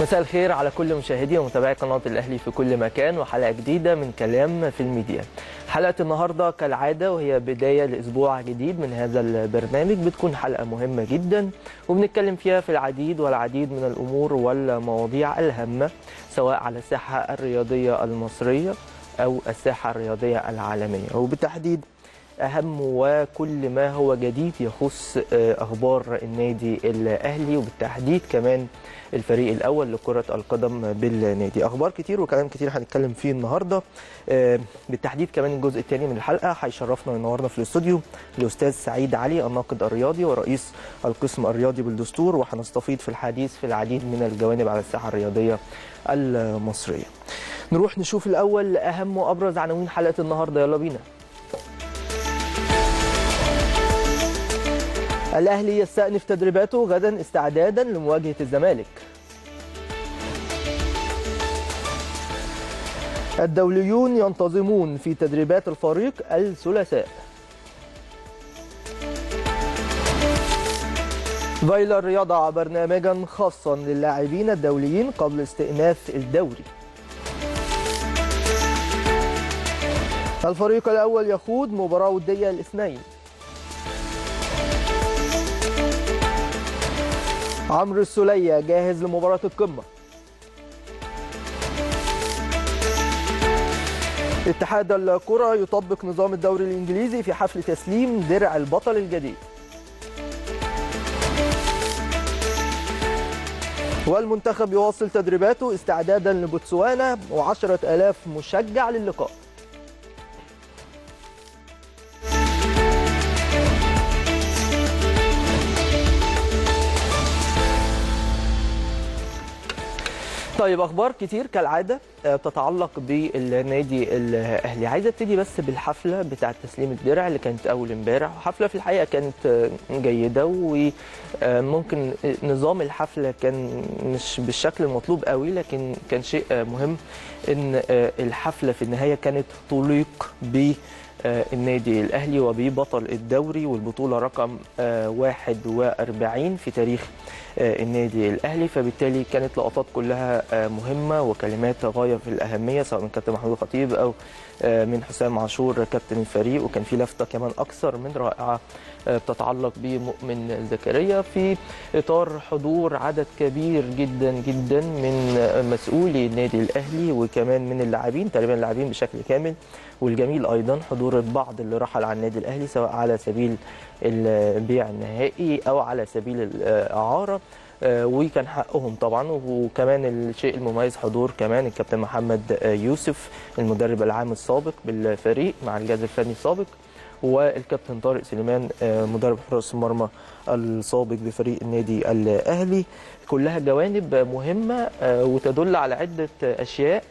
مساء الخير على كل مشاهدي ومتابعي قناة الأهلي في كل مكان وحلقة جديدة من كلام في الميديا حلقة النهاردة كالعادة وهي بداية لأسبوع جديد من هذا البرنامج بتكون حلقة مهمة جدا وبنتكلم فيها في العديد والعديد من الأمور والمواضيع الهامة سواء على الساحة الرياضية المصرية أو الساحة الرياضية العالمية وبالتحديد أهم وكل ما هو جديد يخص أخبار النادي الأهلي وبالتحديد كمان الفريق الأول لكرة القدم بالنادي أخبار كتير وكلام كتير هنتكلم فيه النهاردة بالتحديد كمان الجزء الثاني من الحلقة هيشرفنا النهاردة في الاستوديو الأستاذ سعيد علي الناقد الرياضي ورئيس القسم الرياضي بالدستور وهنستفيض في الحديث في العديد من الجوانب على الساحة الرياضية المصرية نروح نشوف الأول أهم وأبرز عناوين حلقة النهاردة يلا بينا الأهلي يستأنف تدريباته غدا استعدادا لمواجهة الزمالك الدوليون ينتظمون في تدريبات الفريق الثلاثاء فايلر يضع برنامجا خاصا للاعبين الدوليين قبل استئناف الدوري الفريق الأول يخوض مباراة ودية الاثنين عمرو السولية جاهز لمباراة القمة اتحاد الكرة يطبق نظام الدوري الإنجليزي في حفل تسليم درع البطل الجديد والمنتخب يواصل تدريباته استعدادا لبوتسوانا وعشرة ألاف مشجع للقاء طيب اخبار كتير كالعاده تتعلق بالنادي الاهلي عايز ابتدي بس بالحفله بتاعه تسليم الدرع اللي كانت اول امبارح حفله في الحقيقه كانت جيده وممكن نظام الحفله كان مش بالشكل المطلوب قوي لكن كان شيء مهم ان الحفله في النهايه كانت تليق ب النادي الاهلي وببطل الدوري والبطوله رقم 41 في تاريخ النادي الاهلي فبالتالي كانت لقطات كلها مهمه وكلمات غايه في الاهميه سواء من كابتن محمود الخطيب او من حسام عاشور كابتن الفريق وكان في لفته كمان اكثر من رائعه بتتعلق بمؤمن زكريا في اطار حضور عدد كبير جدا جدا من مسؤولي النادي الاهلي وكمان من اللاعبين تقريبا اللاعبين بشكل كامل والجميل ايضا حضور البعض اللي رحل عن النادي الاهلي سواء على سبيل البيع النهائي او على سبيل الاعاره وكان حقهم طبعا وكمان الشيء المميز حضور كمان الكابتن محمد يوسف المدرب العام السابق بالفريق مع الجهاز الفني السابق والكابتن طارق سليمان مدرب حراس المرمى السابق بفريق النادي الاهلي كلها جوانب مهمه وتدل على عده اشياء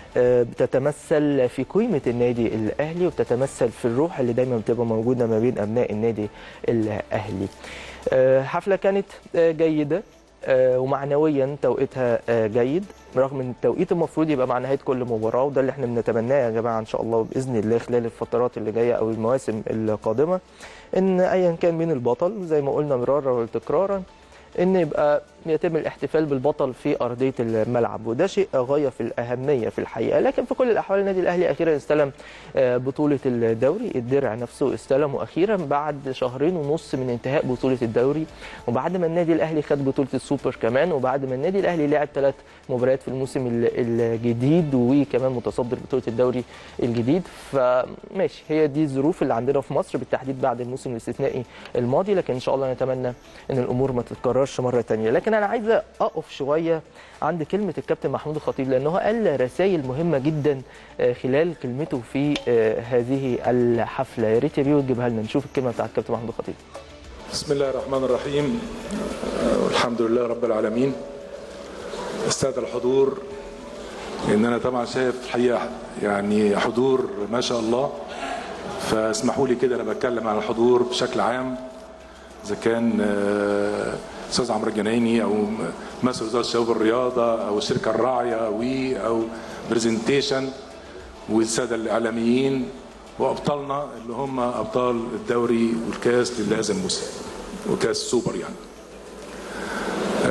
بتتمثل في قيمة النادي الأهلي وبتتمثل في الروح اللي دايما بتبقى موجودة ما بين أبناء النادي الأهلي حفلة كانت جيدة ومعنويا توقيتها جيد رغم ان التوقيت المفروض يبقى مع نهايه كل مباراه وده اللي احنا بنتمناه يا جماعه ان شاء الله باذن الله خلال الفترات اللي جايه او المواسم القادمه ان ايا كان مين البطل زي ما قلنا مرارا وتكرارا ان يبقى يتم الاحتفال بالبطل في ارضيه الملعب وده شيء غايه في الاهميه في الحقيقه لكن في كل الاحوال النادي الاهلي اخيرا استلم بطوله الدوري الدرع نفسه استلمه اخيرا بعد شهرين ونص من انتهاء بطوله الدوري وبعد ما النادي الاهلي خد بطوله السوبر كمان وبعد ما النادي الاهلي لعب ثلاث مباريات في الموسم الجديد وكمان متصدر بطوله الدوري الجديد فماشي هي دي الظروف اللي عندنا في مصر بالتحديد بعد الموسم الاستثنائي الماضي لكن ان شاء الله نتمنى ان الامور ما تتكررش مره ثانيه لكن انا عايز اقف شويه عند كلمه الكابتن محمود الخطيب لانه قال رسائل مهمه جدا خلال كلمته في هذه الحفله يا ريت يا بيو تجيبها لنا نشوف الكلمه بتاعت الكابتن محمود الخطيب بسم الله الرحمن الرحيم والحمد لله رب العالمين الساده الحضور ان انا طبعا شايف الحقيقه يعني حضور ما شاء الله فاسمحوا لي كده انا بتكلم عن الحضور بشكل عام اذا كان استاذ عمرو الجنايني او مثل وزاره الشباب والرياضه او الشركه الراعيه وي او برزنتيشن والساده الاعلاميين وابطالنا اللي هم ابطال الدوري والكاس لهذا الموسم وكاس سوبر يعني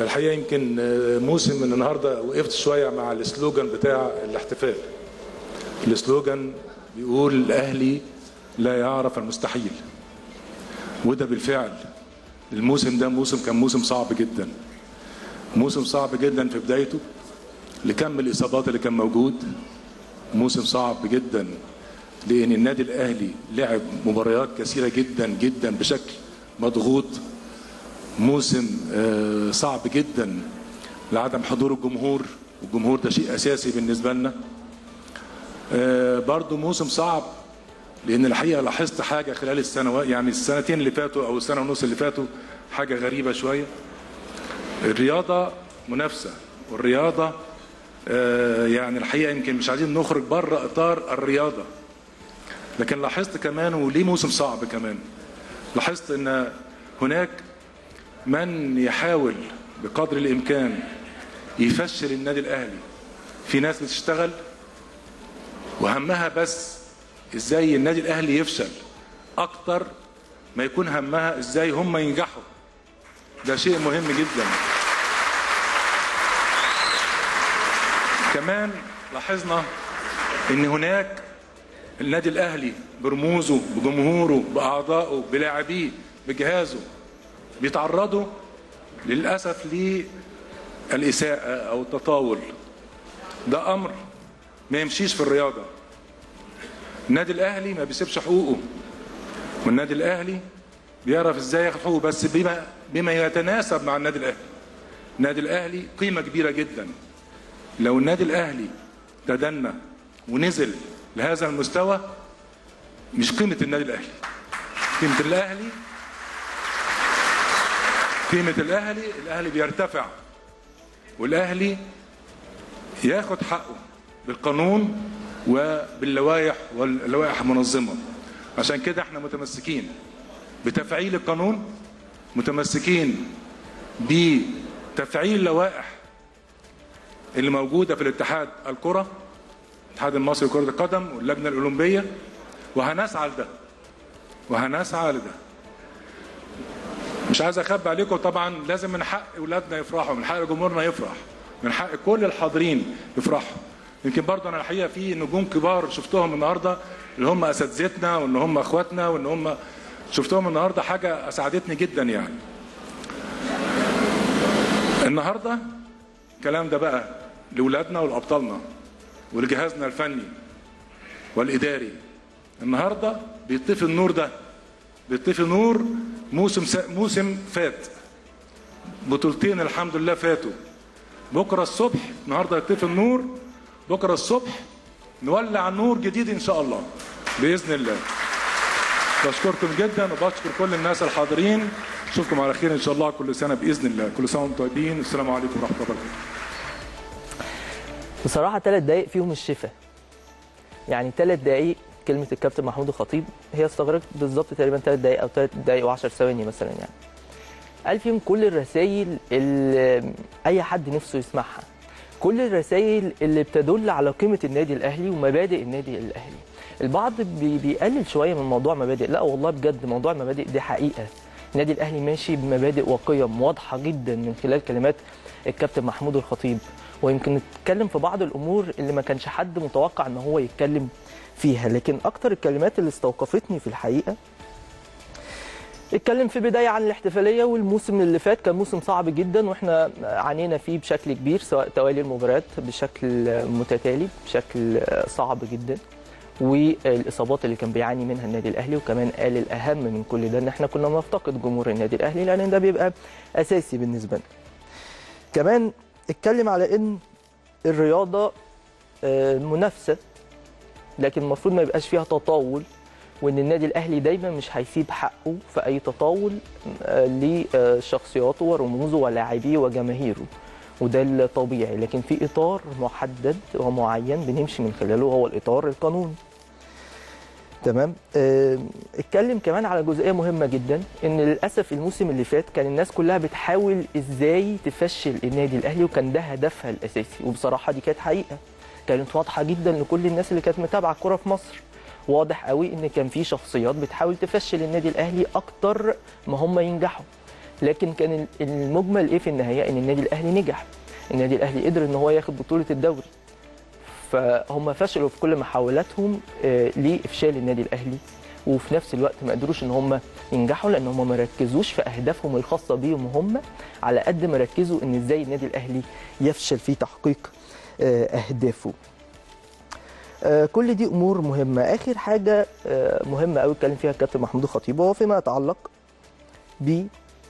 الحقيقه يمكن موسم من النهارده وقفت شويه مع السلوجان بتاع الاحتفال السلوجان بيقول الاهلي لا يعرف المستحيل وده بالفعل الموسم ده موسم كان موسم صعب جدا موسم صعب جدا في بدايته لكم الاصابات اللي كان موجود موسم صعب جدا لان النادي الاهلي لعب مباريات كثيره جدا جدا بشكل مضغوط موسم صعب جدا لعدم حضور الجمهور والجمهور ده شيء اساسي بالنسبه لنا برضو موسم صعب لان الحقيقه لاحظت حاجه خلال السنوات يعني السنتين اللي فاتوا او السنه ونص اللي فاتوا حاجه غريبه شويه الرياضه منافسه والرياضه يعني الحقيقه يمكن مش عايزين نخرج بره اطار الرياضه لكن لاحظت كمان وليه موسم صعب كمان لاحظت ان هناك من يحاول بقدر الامكان يفشل النادي الاهلي في ناس بتشتغل وهمها بس ازاي النادي الاهلي يفشل اكتر ما يكون همها ازاي هم ينجحوا ده شيء مهم جدا كمان لاحظنا ان هناك النادي الاهلي برموزه بجمهوره باعضائه بلاعبيه بجهازه بيتعرضوا للاسف للاساءه او التطاول ده امر ما يمشيش في الرياضه النادي الاهلي ما بيسيبش حقوقه والنادي الاهلي بيعرف ازاي ياخد حقوقه بس بما بما يتناسب مع النادي الاهلي النادي الاهلي قيمه كبيره جدا لو النادي الاهلي تدنى ونزل لهذا المستوى مش قيمه النادي الاهلي قيمه الاهلي قيمه الاهلي الاهلي بيرتفع والاهلي ياخد حقه بالقانون وباللوائح واللوائح المنظمه عشان كده احنا متمسكين بتفعيل القانون متمسكين بتفعيل اللوائح اللي موجوده في الاتحاد الكره الاتحاد المصري لكره القدم واللجنه الاولمبيه وهنسعى لده وهنسعى لده مش عايز اخبي عليكم طبعا لازم من حق اولادنا يفرحوا من حق جمهورنا يفرح من حق كل الحاضرين يفرحوا يمكن برضه انا الحقيقه في نجوم كبار شفتهم النهارده اللي هم اساتذتنا وان هم اخواتنا وان هم شفتهم النهارده حاجه اسعدتني جدا يعني النهارده الكلام ده بقى لاولادنا ولابطالنا ولجهازنا الفني والاداري النهارده بيطفي النور ده بيطفي نور موسم س... موسم فات بطولتين الحمد لله فاتوا بكره الصبح النهارده يطفي النور بكره الصبح نولع نور جديد ان شاء الله باذن الله بشكركم جدا وبشكر كل الناس الحاضرين اشوفكم على خير ان شاء الله كل سنه باذن الله كل سنه وانتم طيبين السلام عليكم ورحمه الله وبركاته بصراحه ثلاث دقائق فيهم الشفاء يعني ثلاث دقائق كلمه الكابتن محمود الخطيب هي استغرقت بالظبط تقريبا ثلاث دقائق او ثلاث دقائق و10 ثواني مثلا يعني قال فيهم كل الرسائل اللي اي حد نفسه يسمعها كل الرسائل اللي بتدل على قيمه النادي الاهلي ومبادئ النادي الاهلي البعض بي بيقلل شويه من موضوع مبادئ لا والله بجد موضوع المبادئ دي حقيقه النادي الاهلي ماشي بمبادئ وقيم واضحه جدا من خلال كلمات الكابتن محمود الخطيب ويمكن نتكلم في بعض الامور اللي ما كانش حد متوقع ان هو يتكلم فيها لكن اكتر الكلمات اللي استوقفتني في الحقيقه اتكلم في بداية عن الاحتفالية والموسم اللي فات كان موسم صعب جدا واحنا عانينا فيه بشكل كبير سواء توالي المباريات بشكل متتالي بشكل صعب جدا والاصابات اللي كان بيعاني منها النادي الاهلي وكمان قال الاهم من كل ده ان احنا كنا بنفتقد جمهور النادي الاهلي لان ده بيبقى اساسي بالنسبه لنا. كمان اتكلم على ان الرياضه منافسه لكن المفروض ما يبقاش فيها تطاول وان النادي الاهلي دايما مش هيسيب حقه في اي تطاول لشخصياته ورموزه ولاعبيه وجماهيره وده الطبيعي لكن في اطار محدد ومعين بنمشي من خلاله هو الاطار القانوني تمام اه اتكلم كمان على جزئيه مهمه جدا ان للاسف الموسم اللي فات كان الناس كلها بتحاول ازاي تفشل النادي الاهلي وكان ده هدفها الاساسي وبصراحه دي كانت حقيقه كانت واضحه جدا لكل الناس اللي كانت متابعه الكوره في مصر واضح قوي ان كان في شخصيات بتحاول تفشل النادي الاهلي اكتر ما هم ينجحوا لكن كان المجمل ايه في النهايه ان النادي الاهلي نجح النادي الاهلي قدر ان هو ياخد بطوله الدوري فهم فشلوا في كل محاولاتهم آه، لافشال النادي الاهلي وفي نفس الوقت ما قدروش ان هم ينجحوا لان هم ما ركزوش في اهدافهم الخاصه بيهم هم على قد ما ركزوا ان ازاي النادي الاهلي يفشل في تحقيق آه، اهدافه آه، كل دي امور مهمه اخر حاجه آه، مهمه قوي اتكلم فيها الكابتن محمود الخطيب وهو فيما يتعلق ب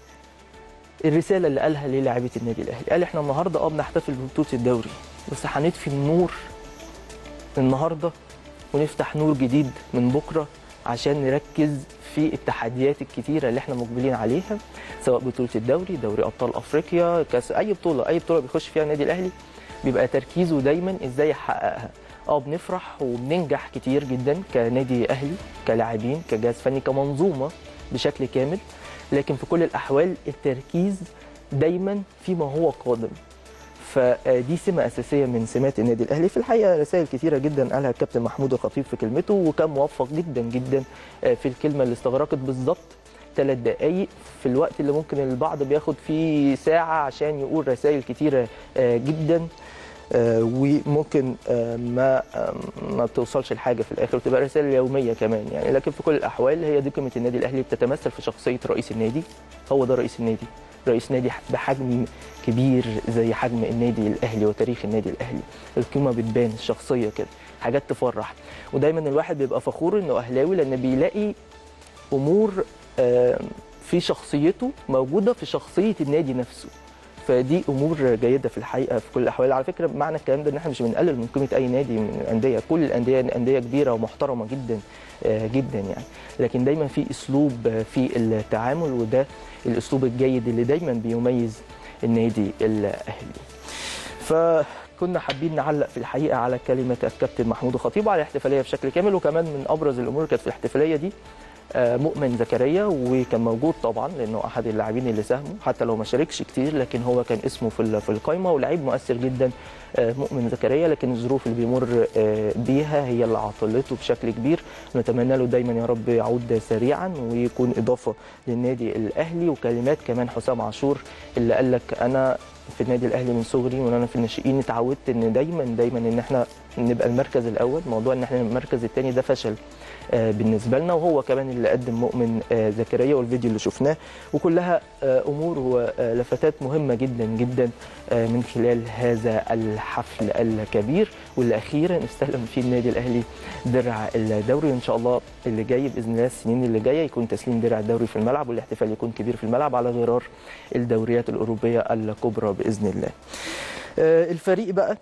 الرساله اللي قالها للاعيبه النادي الاهلي قال احنا النهارده اه بنحتفل ببطوله الدوري بس هنطفي النور النهارده ونفتح نور جديد من بكره عشان نركز في التحديات الكتيره اللي احنا مقبلين عليها سواء بطوله الدوري دوري ابطال افريقيا كاس اي بطوله اي بطوله بيخش فيها النادي الاهلي بيبقى تركيزه دايما ازاي يحققها اه بنفرح وبننجح كتير جدا كنادي اهلي كلاعبين كجهاز فني كمنظومه بشكل كامل لكن في كل الاحوال التركيز دايما فيما هو قادم فدي سمة أساسية من سمات النادي الأهلي في الحقيقة رسائل كثيرة جدا قالها الكابتن محمود الخطيب في كلمته وكان موفق جدا جدا في الكلمة اللي استغرقت بالظبط ثلاث دقايق في الوقت اللي ممكن البعض بياخد فيه ساعة عشان يقول رسائل كتيرة جدا آه، وممكن آه، ما آه، ما بتوصلش لحاجه في الاخر وتبقى رسائل يوميه كمان يعني لكن في كل الاحوال هي دي قيمه النادي الاهلي بتتمثل في شخصيه رئيس النادي هو ده رئيس النادي رئيس نادي بحجم كبير زي حجم النادي الاهلي وتاريخ النادي الاهلي القيمه بتبان الشخصيه كده حاجات تفرح ودايما الواحد بيبقى فخور انه اهلاوي لان بيلاقي امور آه، في شخصيته موجوده في شخصيه النادي نفسه فدي امور جيده في الحقيقه في كل الاحوال على فكره معنى الكلام ده ان احنا مش بنقلل من قيمه اي نادي من الانديه كل الانديه انديه كبيره ومحترمه جدا آه، جدا يعني لكن دايما في اسلوب آه، في التعامل وده الاسلوب الجيد اللي دايما بيميز النادي الاهلي فكنا حابين نعلق في الحقيقه على كلمه الكابتن محمود الخطيب وعلى الاحتفاليه بشكل كامل وكمان من ابرز الامور اللي كانت في الاحتفاليه دي آه، مؤمن زكريا وكان موجود طبعا لانه احد اللاعبين اللي ساهموا حتى لو ما شاركش كتير لكن هو كان اسمه في ال- في القايمه ولاعيب مؤثر جدا آه، مؤمن زكريا لكن الظروف اللي بيمر آه، بيها هي اللي عطلته بشكل كبير نتمنى له دايما يا رب يعود سريعا ويكون اضافه للنادي الاهلي وكلمات كمان حسام عاشور اللي قال لك انا في النادي الاهلي من صغري وانا في الناشئين اتعودت ان دايما دايما ان احنا نبقى المركز الاول موضوع ان احنا المركز الثاني ده فشل آه، بالنسبه لنا وهو كمان اللي قدم مؤمن آه، زكريا والفيديو اللي شفناه وكلها آه، امور ولفتات مهمه جدا جدا آه، من خلال هذا الحفل الكبير واللي اخيرا استلم فيه النادي الاهلي درع الدوري وان شاء الله اللي جاي باذن الله السنين اللي جايه يكون تسليم درع الدوري في الملعب والاحتفال يكون كبير في الملعب على غرار الدوريات الاوروبيه الكبرى باذن الله. آه، الفريق بقى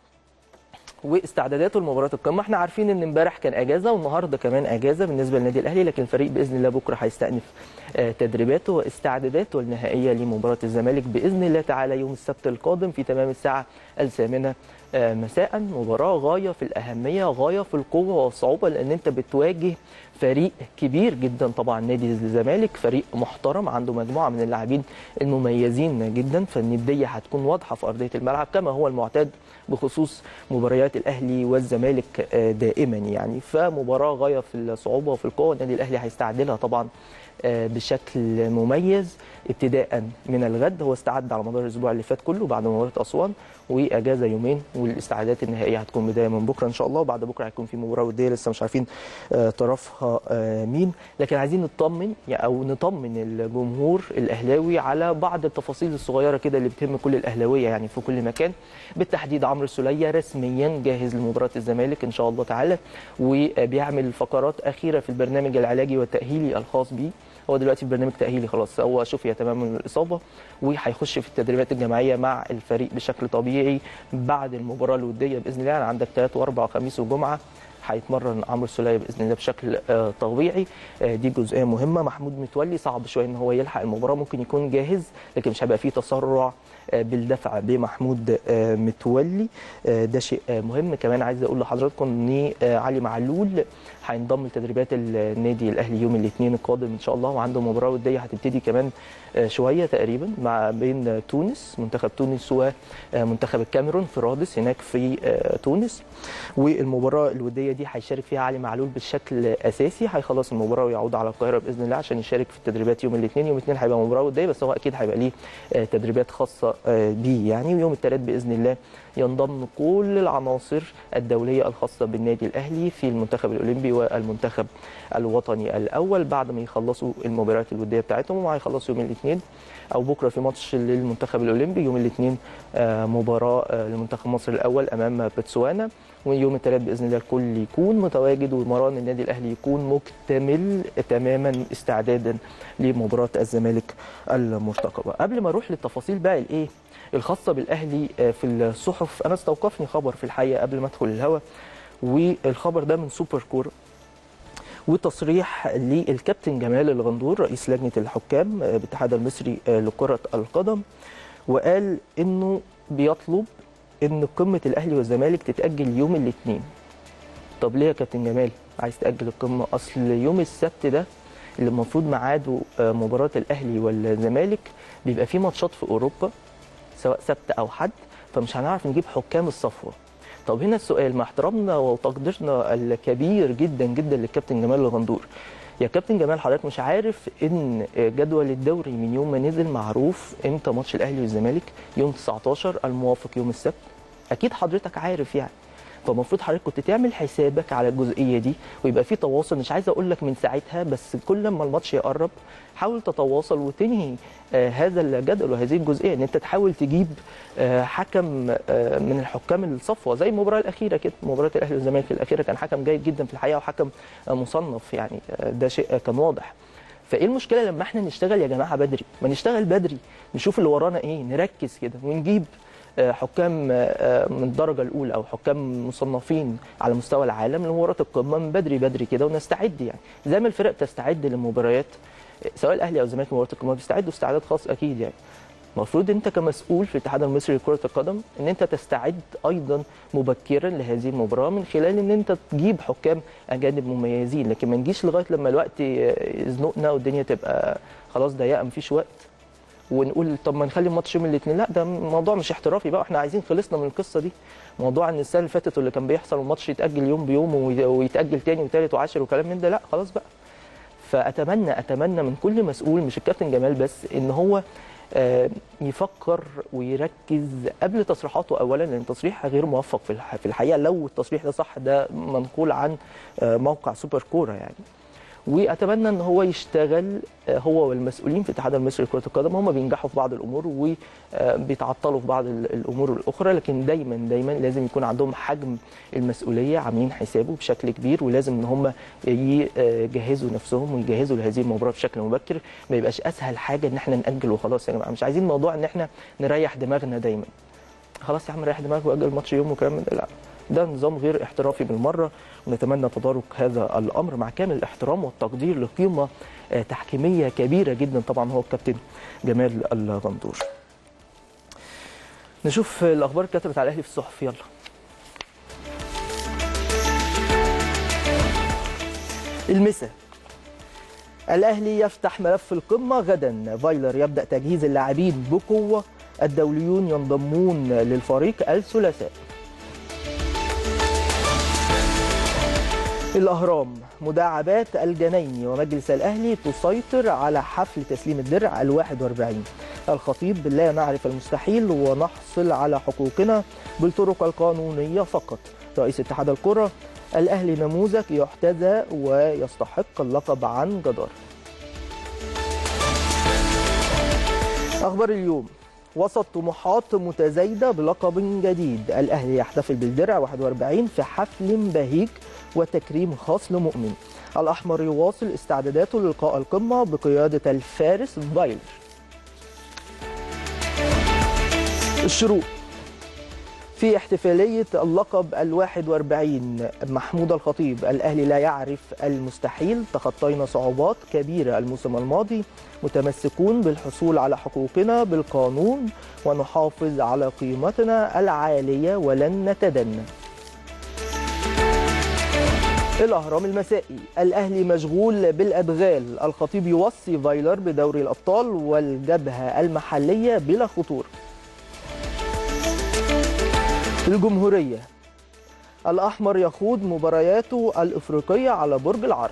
واستعداداته لمباراه القمه احنا عارفين ان امبارح كان اجازه والنهارده كمان اجازه بالنسبه للنادي الاهلي لكن الفريق باذن الله بكره هيستأنف آه، تدريباته واستعداداته النهائيه لمباراه الزمالك باذن الله تعالى يوم السبت القادم في تمام الساعه الثامنه آه، مساء مباراه غايه في الاهميه غايه في القوه والصعوبه لان انت بتواجه فريق كبير جدا طبعا نادي الزمالك فريق محترم عنده مجموعه من اللاعبين المميزين جدا فالنديه هتكون واضحه في ارضيه الملعب كما هو المعتاد بخصوص مباريات الاهلي والزمالك آه، دائما يعني فمباراه غايه في الصعوبه وفي القوه النادي الاهلي هيستعدلها طبعا آه، بشكل مميز ابتداء من الغد هو استعد على مدار الاسبوع اللي فات كله بعد مباراه اسوان واجازه يومين والاستعدادات النهائيه هتكون بدايه من بكره ان شاء الله وبعد بكره هيكون في مباراه وديه لسه مش عارفين آه، طرفها آه، مين لكن عايزين نطمن يعني او نطمن الجمهور الاهلاوي على بعض التفاصيل الصغيره كده اللي بتهم كل الاهلاويه يعني في كل مكان بالتحديد عمرو السوليه رسميا جاهز لمباراه الزمالك ان شاء الله تعالى وبيعمل فقرات اخيره في البرنامج العلاجي والتاهيلي الخاص بيه هو دلوقتي في برنامج تاهيلي خلاص هو شفي تماما من الاصابه وهيخش في التدريبات الجماعيه مع الفريق بشكل طبيعي بعد المباراه الوديه باذن الله يعني عندك ثلاث واربع وخميس وجمعه هيتمرن عمرو السوليه باذن الله بشكل آه، طبيعي آه، دي جزئيه مهمه محمود متولي صعب شويه ان هو يلحق المباراه ممكن يكون جاهز لكن مش هيبقى فيه تسرع آه، بالدفع بمحمود آه، متولي آه، ده شيء آه، مهم كمان عايز اقول لحضراتكم ان آه، علي معلول هينضم لتدريبات النادي الاهلي يوم الاثنين القادم ان شاء الله وعنده مباراه وديه هتبتدي كمان آه، شويه تقريبا مع بين تونس منتخب تونس ومنتخب الكاميرون في رادس هناك في آه، تونس والمباراه الوديه دي هيشارك فيها علي معلول بشكل اساسي هيخلص المباراه ويعود على القاهره باذن الله عشان يشارك في التدريبات يوم الاثنين يوم الاثنين هيبقى مباراه وديه بس هو اكيد هيبقى ليه آه، تدريبات خاصه آه، بيه يعني ويوم الثلاث باذن الله ينضم كل العناصر الدوليه الخاصه بالنادي الاهلي في المنتخب الاولمبي والمنتخب الوطني الاول بعد ما يخلصوا المباريات الوديه بتاعتهم وهيخلصوا يوم الاثنين او بكره في ماتش للمنتخب الاولمبي يوم الاثنين آه، مباراه آه، لمنتخب مصر الاول امام بتسوانا ويوم الثلاث باذن الله الكل يكون متواجد ومران النادي الاهلي يكون مكتمل تماما استعدادا لمباراه الزمالك المرتقبه قبل ما اروح للتفاصيل بقى الايه الخاصه بالاهلي آه، في الصحف انا استوقفني خبر في الحقيقه قبل ما ادخل الهوا والخبر ده من سوبر كوره وتصريح للكابتن جمال الغندور رئيس لجنه الحكام آه، بالاتحاد المصري آه، لكره القدم وقال انه بيطلب ان قمه الاهلي والزمالك تتاجل يوم الاثنين طب ليه يا كابتن جمال عايز تاجل القمه اصل يوم السبت ده اللي المفروض ميعاده آه، مباراه الاهلي والزمالك بيبقى فيه ماتشات في اوروبا سواء سبت او حد فمش هنعرف نجيب حكام الصفوه طب هنا السؤال مع احترامنا وتقديرنا الكبير جدا جدا للكابتن جمال الغندور يا كابتن جمال حضرتك مش عارف ان جدول الدوري من يوم ما نزل معروف امتى ماتش الاهلي والزمالك يوم 19 الموافق يوم السبت اكيد حضرتك عارف يعني فالمفروض حضرتك كنت تعمل حسابك على الجزئيه دي ويبقى في تواصل مش عايز اقول لك من ساعتها بس كل ما الماتش يقرب حاول تتواصل وتنهي آه هذا الجدل وهذه الجزئيه ان انت تحاول تجيب آه حكم آه من الحكام الصفوه زي المباراه الاخيره كده مباراه الاهلي والزمالك الاخيره كان حكم جيد جدا في الحقيقه وحكم آه مصنف يعني آه ده شيء آه كان واضح فايه المشكله لما احنا نشتغل يا جماعه بدري ما نشتغل بدري نشوف اللي ورانا ايه نركز كده ونجيب آه، حكام آه، من الدرجه الاولى او حكام مصنفين على مستوى العالم لمباراه القمه من بدري بدري كده ونستعد يعني زي ما الفرق تستعد للمباريات آه، سواء الاهلي او الزمالك مباراه القمه بيستعدوا استعداد خاص اكيد يعني المفروض انت كمسؤول في الاتحاد المصري لكره القدم ان انت تستعد ايضا مبكرا لهذه المباراه من خلال ان انت تجيب حكام اجانب مميزين لكن ما نجيش لغايه لما الوقت يزنقنا والدنيا تبقى خلاص ضيقه مفيش وقت ونقول طب ما نخلي الماتش يوم الاثنين لا ده موضوع مش احترافي بقى احنا عايزين خلصنا من القصه دي موضوع ان السنه اللي فاتت واللي كان بيحصل الماتش يتاجل يوم بيوم وي- ويتاجل تاني وتالت وعاشر وكلام من ده لا خلاص بقى فاتمنى اتمنى من كل مسؤول مش الكابتن جمال بس ان هو آه، يفكر ويركز قبل تصريحاته اولا لان التصريح غير موفق في الح- في الحقيقه لو التصريح ده صح ده منقول عن آه، موقع سوبر كوره يعني واتمنى ان هو يشتغل آه، هو والمسؤولين في الاتحاد المصري لكره القدم هم بينجحوا في بعض الامور وبيتعطلوا في بعض ال- الامور الاخرى لكن دايما دايما لازم يكون عندهم حجم المسؤوليه عاملين حسابه بشكل كبير ولازم ان هم يجهزوا نفسهم ويجهزوا لهذه المباراه بشكل مبكر ما يبقاش اسهل حاجه ان احنا ناجل وخلاص يا جماعه مش عايزين موضوع ان احنا نريح دماغنا دايما خلاص يا عم ريح دماغك واجل الماتش يوم وكلام من ده لا ده نظام غير احترافي بالمره ونتمنى تدارك هذا الامر مع كامل الاحترام والتقدير لقيمه آه، تحكيميه كبيره جدا طبعا هو الكابتن جمال الغندور. نشوف الاخبار اللي كتبت على الاهلي في الصحف يلا. المسا الاهلي يفتح ملف القمه غدا فايلر يبدا تجهيز اللاعبين بقوه الدوليون ينضمون للفريق الثلاثاء الأهرام مداعبات الجنايني ومجلس الأهلي تسيطر على حفل تسليم الدرع الواحد واربعين الخطيب لا نعرف المستحيل ونحصل على حقوقنا بالطرق القانونية فقط رئيس اتحاد الكرة الأهلي نموذج يحتذى ويستحق اللقب عن جدار أخبار اليوم وسط طموحات متزايدة بلقب جديد الأهلي يحتفل بالدرع 41 في حفل بهيج وتكريم خاص لمؤمن الأحمر يواصل استعداداته للقاء القمة بقيادة الفارس فايلر الشروق في احتفالية اللقب الواحد واربعين محمود الخطيب الأهلي لا يعرف المستحيل تخطينا صعوبات كبيرة الموسم الماضي متمسكون بالحصول على حقوقنا بالقانون ونحافظ على قيمتنا العالية ولن نتدنى الأهرام المسائي الأهلي مشغول بالأدغال الخطيب يوصي فايلر بدوري الأبطال والجبهة المحلية بلا خطورة الجمهورية الأحمر يخوض مبارياته الإفريقية على برج العرب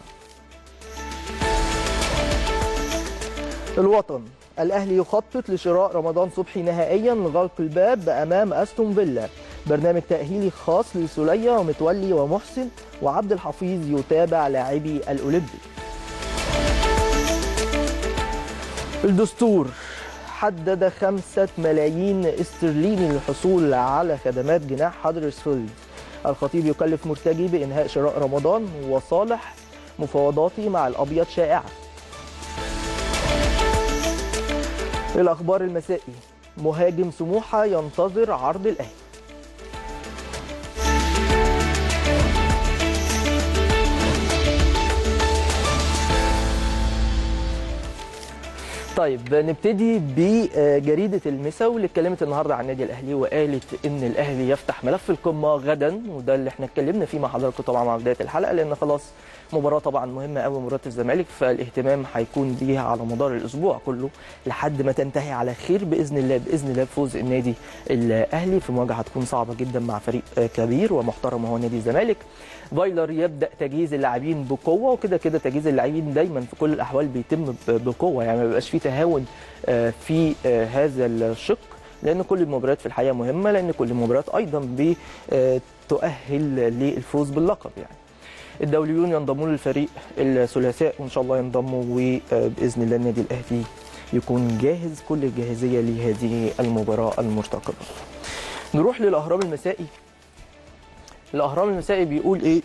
الوطن الأهلي يخطط لشراء رمضان صبحي نهائيا لغلق الباب أمام أستون فيلا برنامج تأهيلي خاص لسولية ومتولي ومحسن وعبد الحفيظ يتابع لاعبي الأولمبي الدستور حدد خمسة ملايين استرليني للحصول على خدمات جناح هدرسفيلد الخطيب يكلف مرتجي بإنهاء شراء رمضان وصالح مفاوضاتي مع الأبيض شائعة الأخبار المسائي مهاجم سموحة ينتظر عرض الأهلي طيب نبتدي بجريدة المسا واللي اتكلمت النهارده عن النادي الاهلي وقالت ان الاهلي يفتح ملف القمة غدا وده اللي احنا اتكلمنا فيه مع حضراتكم طبعا مع بداية الحلقة لان خلاص مباراة طبعا مهمة قوي مباراة الزمالك فالاهتمام هيكون بيها على مدار الاسبوع كله لحد ما تنتهي على خير باذن الله باذن الله بفوز النادي الاهلي في مواجهة هتكون صعبة جدا مع فريق كبير ومحترم وهو نادي الزمالك فايلر يبدا تجهيز اللاعبين بقوه وكده كده تجهيز اللاعبين دايما في كل الاحوال بيتم بقوه يعني ما بيبقاش فيه تهاون في هذا الشق لان كل المباريات في الحقيقه مهمه لان كل المباريات ايضا بتؤهل للفوز باللقب يعني الدوليون ينضمون للفريق الثلاثاء وان شاء الله ينضموا وباذن الله النادي الاهلي يكون جاهز كل الجاهزيه لهذه المباراه المرتقبه نروح للاهرام المسائي الاهرام المسائي بيقول ايه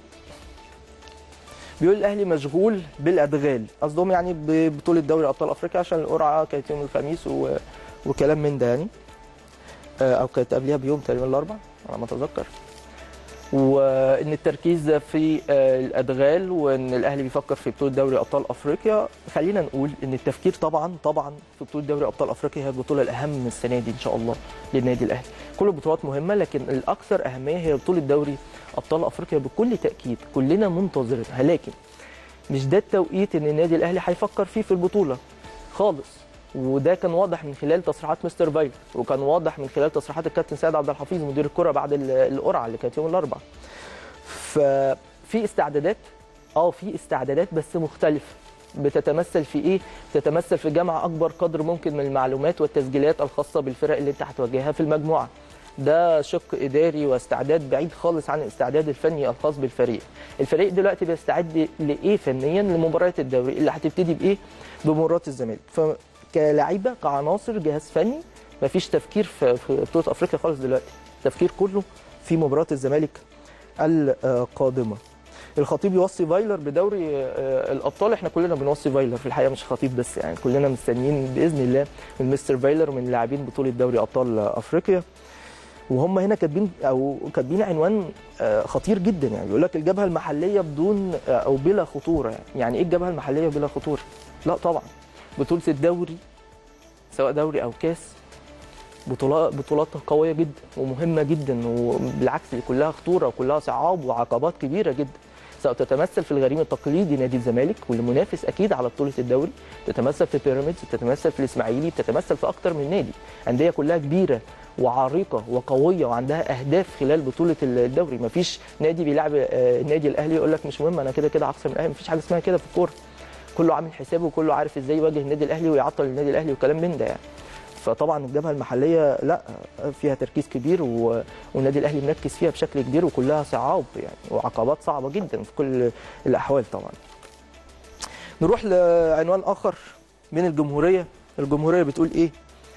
بيقول الاهلي مشغول بالادغال قصدهم يعني ببطوله دوري ابطال افريقيا عشان القرعه كانت يوم الخميس و... وكلام من ده يعني او كانت قبلها بيوم تقريبا الاربع على ما اتذكر وان التركيز في الادغال وان الاهلي بيفكر في بطوله دوري ابطال افريقيا خلينا نقول ان التفكير طبعا طبعا في بطوله دوري ابطال افريقيا هي البطوله الاهم السنه دي ان شاء الله للنادي الاهلي كل البطولات مهمه لكن الاكثر اهميه هي بطوله دوري ابطال افريقيا بكل تاكيد كلنا منتظرينها لكن مش ده التوقيت ان النادي الاهلي هيفكر فيه في البطوله خالص وده كان واضح من خلال تصريحات مستر فايلر وكان واضح من خلال تصريحات الكابتن سيد عبد الحفيظ مدير الكره بعد القرعه اللي كانت يوم الاربعاء ففي استعدادات اه في استعدادات بس مختلفه بتتمثل في ايه بتتمثل في جمع اكبر قدر ممكن من المعلومات والتسجيلات الخاصه بالفرق اللي انت هتواجهها في المجموعه ده شق اداري واستعداد بعيد خالص عن الاستعداد الفني الخاص بالفريق الفريق دلوقتي بيستعد لايه فنيا لمباريات الدوري اللي هتبتدي بايه بمباراه الزمالك فكلاعيبه كعناصر جهاز فني مفيش تفكير في بطوله افريقيا خالص دلوقتي التفكير كله في مباراه الزمالك القادمه الخطيب يوصي فايلر بدوري الابطال احنا كلنا بنوصي فايلر في الحقيقه مش خطيب بس يعني كلنا مستنيين باذن الله من مستر فايلر ومن لاعبين بطوله دوري ابطال افريقيا وهم هنا كاتبين او كاتبين عنوان خطير جدا يعني بيقول لك الجبهه المحليه بدون او بلا خطوره يعني يعني ايه الجبهه المحليه بلا خطوره لا طبعا بطوله الدوري سواء دوري او كاس بطولات بطولاتها قويه جدا ومهمه جدا وبالعكس دي كلها خطوره وكلها صعاب وعقبات كبيره جدا سواء تتمثل في الغريم التقليدي نادي الزمالك واللي منافس اكيد على بطوله الدوري تتمثل في بيراميدز تتمثل في الاسماعيلي تتمثل في اكتر من نادي انديه كلها كبيره وعريقه وقويه وعندها اهداف خلال بطوله الدوري مفيش نادي بيلعب النادي الاهلي يقول لك مش مهم انا كده كده هخسر من الاهلي مفيش حاجه اسمها كده في الكوره كله عامل حسابه وكله عارف ازاي يواجه النادي الاهلي ويعطل النادي الاهلي وكلام من ده يعني فطبعا الجبهه المحليه لا فيها تركيز كبير و... والنادي الاهلي مركز فيها بشكل كبير وكلها صعاب يعني وعقبات صعبه جدا في كل الاحوال طبعا نروح لعنوان اخر من الجمهوريه الجمهوريه بتقول ايه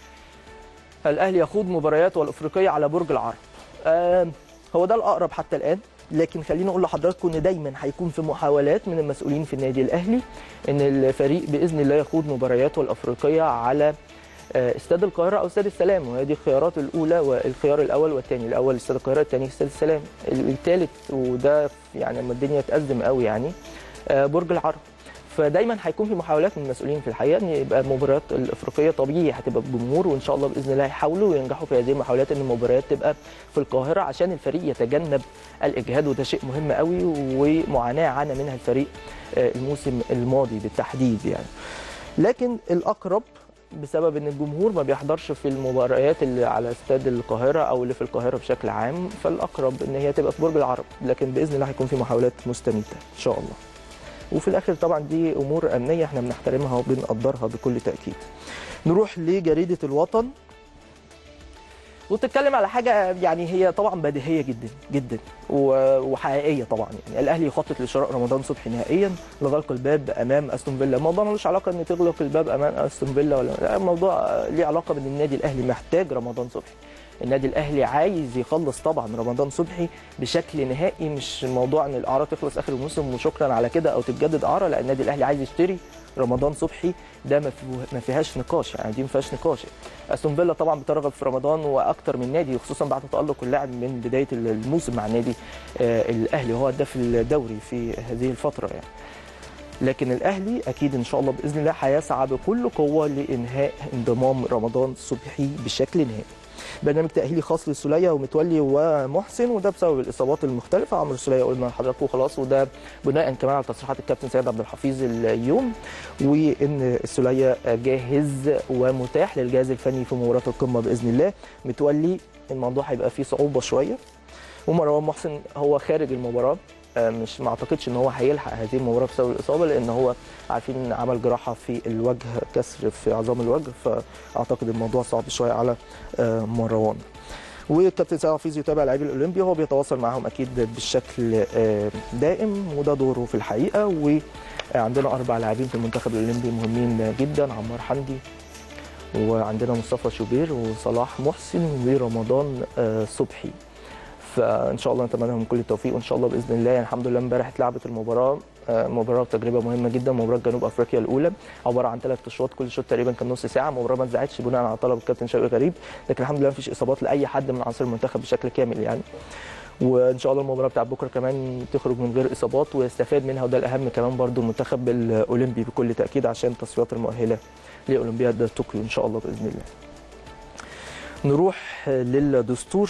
الاهلي يخوض مبارياته الافريقيه على برج العرب آه هو ده الاقرب حتى الان لكن خليني اقول لحضراتكم ان دايما هيكون في محاولات من المسؤولين في النادي الاهلي ان الفريق باذن الله يخوض مبارياته الافريقيه على استاد القاهره او استاد السلام وهذه الخيارات الاولى والخيار الاول والثاني الاول استاد القاهره الثاني استاد السلام الثالث وده يعني لما الدنيا تأزم قوي يعني برج العرب فدايما هيكون في محاولات من المسؤولين في الحقيقه ان يبقى المباريات الافريقيه طبيعي هتبقى بجمهور وان شاء الله باذن الله يحاولوا وينجحوا في هذه المحاولات ان المباريات تبقى في القاهره عشان الفريق يتجنب الاجهاد وده شيء مهم قوي ومعاناه عانى منها الفريق آه، الموسم الماضي بالتحديد يعني لكن الاقرب بسبب ان الجمهور ما بيحضرش في المباريات اللي على استاد القاهره او اللي في القاهره بشكل عام فالاقرب ان هي تبقى في برج العرب لكن باذن الله هيكون في محاولات مستميته ان شاء الله وفي الاخر طبعا دي امور امنيه احنا بنحترمها وبنقدرها بكل تاكيد نروح لجريده الوطن وتتكلم على حاجه يعني هي طبعا بديهيه جدا جدا و- وحقيقيه طبعا يعني الاهلي يخطط لشراء رمضان صبحي نهائيا لغلق الباب امام استون فيلا الموضوع ملوش علاقه ان تغلق الباب امام استون فيلا ولا لا الموضوع ليه علاقه بان النادي الاهلي محتاج رمضان صبحي النادي الاهلي عايز يخلص طبعا رمضان صبحي بشكل نهائي مش موضوع ان الاعاره تخلص اخر الموسم وشكرا على كده او تتجدد اعاره لا النادي الاهلي عايز يشتري رمضان صبحي ده ما فيه- ما فيهاش نقاش يعني دي ما فيهاش نقاش استون فيلا طبعا بترغب في رمضان واكتر من نادي خصوصا بعد تالق اللاعب من بدايه الموسم مع النادي آه، الاهلي وهو هداف الدوري في هذه الفتره يعني لكن الاهلي اكيد ان شاء الله باذن الله هيسعى بكل قوه لانهاء انضمام رمضان صبحي بشكل نهائي برنامج تاهيلي خاص للسوليه ومتولي ومحسن وده بسبب الاصابات المختلفه عمرو السوليه قلنا لحضراتكم خلاص وده بناء كمان على تصريحات الكابتن سيد عبد الحفيظ اليوم وان السوليه جاهز ومتاح للجهاز الفني في مباراه القمه باذن الله متولي الموضوع هيبقى فيه صعوبه شويه ومروان محسن هو خارج المباراه آه، مش ما اعتقدش ان هو هيلحق هذه المباراه بسبب الاصابه لان هو عارفين ان عمل جراحه في الوجه كسر في عظام الوجه فاعتقد الموضوع صعب شويه على آه، مروان والكابتن سيد حفيظ يتابع لاعبي الاولمبي وهو بيتواصل معاهم اكيد بالشكل آه، دائم وده دوره في الحقيقه وعندنا اربع لاعبين في المنتخب الاولمبي مهمين جدا عمار حمدي وعندنا مصطفى شوبير وصلاح محسن ورمضان آه، صبحي فان شاء الله نتمنى لهم كل التوفيق وان شاء الله باذن الله يعني الحمد لله امبارح اتلعبت المباراه آه، مباراه وتجربه مهمه جدا مباراه جنوب افريقيا الاولى عباره عن ثلاث اشواط كل شوط تقريبا كان نص ساعه مباراه ما اتذاعتش بناء على طلب الكابتن شوقي غريب لكن الحمد لله مفيش اصابات لاي حد من عناصر المنتخب بشكل كامل يعني وان شاء الله المباراه بتاعت بكره كمان تخرج من غير اصابات ويستفاد منها وده الاهم كمان برضو المنتخب الاولمبي بكل تاكيد عشان التصفيات المؤهله لاولمبياد طوكيو ان شاء الله باذن الله نروح للدستور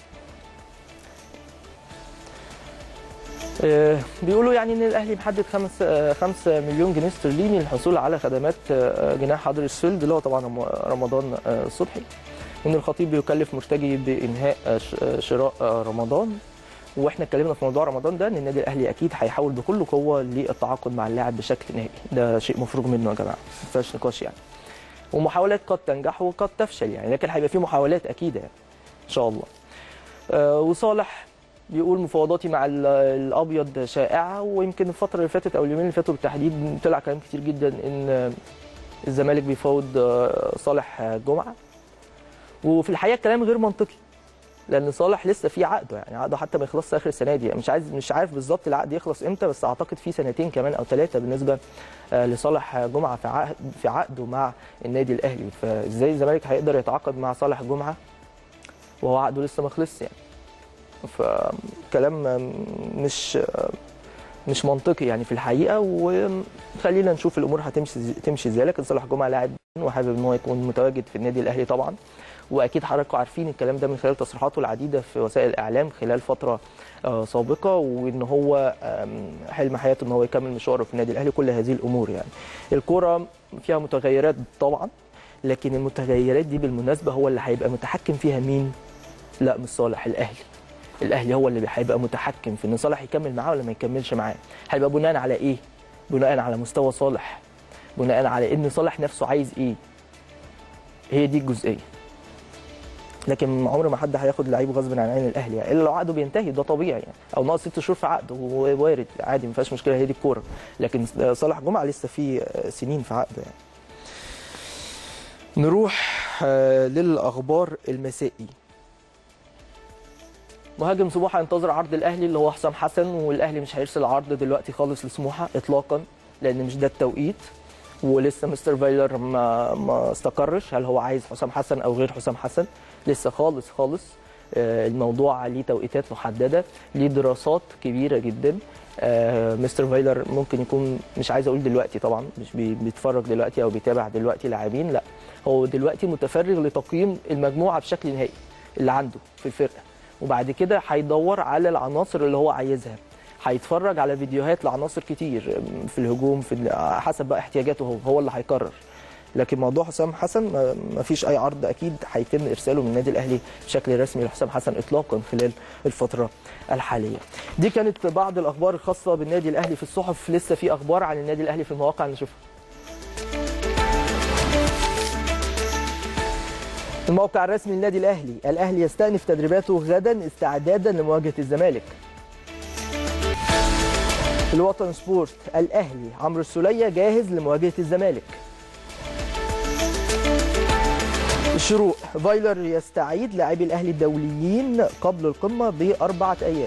آه، بيقولوا يعني ان الاهلي محدد 5 5 مليون جنيه استرليني للحصول على خدمات آه، جناح حضر السفلد اللي هو طبعا رم- رمضان آه، صبحي ان الخطيب بيكلف مرتجي بانهاء آه، ش- آه، شراء آه، رمضان واحنا اتكلمنا في موضوع رمضان ده ان النادي الاهلي اكيد هيحاول بكل قوه للتعاقد مع اللاعب بشكل نهائي ده شيء مفروغ منه يا جماعه ما فيهاش نقاش يعني ومحاولات قد تنجح وقد تفشل يعني لكن هيبقى في محاولات اكيده يعني ان شاء الله آه، وصالح بيقول مفاوضاتي مع ال- الابيض شائعه ويمكن الفتره اللي فاتت او اليومين اللي فاتوا بالتحديد طلع كلام كتير جدا ان الزمالك بيفاوض آه، صالح جمعه وفي الحقيقه الكلام غير منطقي لان صالح لسه في عقده يعني عقده حتى ما يخلصش اخر السنه دي مش عايز مش عارف بالظبط العقد يخلص امتى بس اعتقد في سنتين كمان او ثلاثه بالنسبه آه، لصالح جمعه في عقد في عقده مع النادي الاهلي فازاي الزمالك هيقدر يتعاقد مع صالح جمعه وهو عقده لسه ما خلصش يعني فكلام مش مش منطقي يعني في الحقيقه وخلينا نشوف الامور هتمشي تمشي ازاي لكن صالح جمعه لاعب وحابب ان هو يكون متواجد في النادي الاهلي طبعا واكيد حضراتكم عارفين الكلام ده من خلال تصريحاته العديده في وسائل الاعلام خلال فتره آه، سابقه وان هو آم، حلم حياته ان هو يكمل مشواره في النادي الاهلي كل هذه الامور يعني الكوره فيها متغيرات طبعا لكن المتغيرات دي بالمناسبه هو اللي هيبقى متحكم فيها مين لا مش صالح الاهلي الاهلي هو اللي هيبقى متحكم في ان صالح يكمل معاه ولا ما يكملش معاه هيبقى بناء على ايه بناء على مستوى صالح بناء على ان صالح نفسه عايز ايه هي دي الجزئيه لكن عمر ما حد هياخد لعيب غصب عن عين الاهلي يعني الا لو عقده بينتهي ده طبيعي يعني او ناقص ست شهور في عقده وارد عادي ما فيهاش مشكله هي دي الكوره لكن صالح جمعه لسه في سنين في عقده يعني نروح آه، للاخبار المسائي مهاجم سموحه ينتظر عرض الاهلي اللي هو حسام حسن والاهلي مش هيرسل عرض دلوقتي خالص لسموحه اطلاقا لان مش ده التوقيت ولسه مستر فايلر ما ما استقرش هل هو عايز حسام حسن او غير حسام حسن لسه خالص خالص آه، الموضوع ليه توقيتات محدده ليه دراسات كبيره جدا آه، مستر فايلر ممكن يكون مش عايز اقول دلوقتي طبعا مش بي- بيتفرج دلوقتي او بيتابع دلوقتي لاعبين لا هو دلوقتي متفرغ لتقييم المجموعه بشكل نهائي اللي عنده في الفرقه وبعد كده هيدور على العناصر اللي هو عايزها هيتفرج على فيديوهات لعناصر كتير في الهجوم في ال- حسب بقى احتياجاته هو هو اللي هيقرر لكن موضوع حسام حسن ما- ما فيش اي عرض اكيد هيتم ارساله من النادي الاهلي بشكل رسمي لحسام حسن اطلاقا خلال الفتره الحاليه. دي كانت بعض الاخبار الخاصه بالنادي الاهلي في الصحف لسه في اخبار عن النادي الاهلي في المواقع نشوفها. الموقع الرسمي للنادي الاهلي، الاهلي يستأنف تدريباته غدا استعدادا لمواجهه الزمالك. الوطن سبورت الاهلي عمرو السوليه جاهز لمواجهه الزمالك. الشروق فايلر يستعيد لاعبي الاهلي الدوليين قبل القمه باربعه ايام.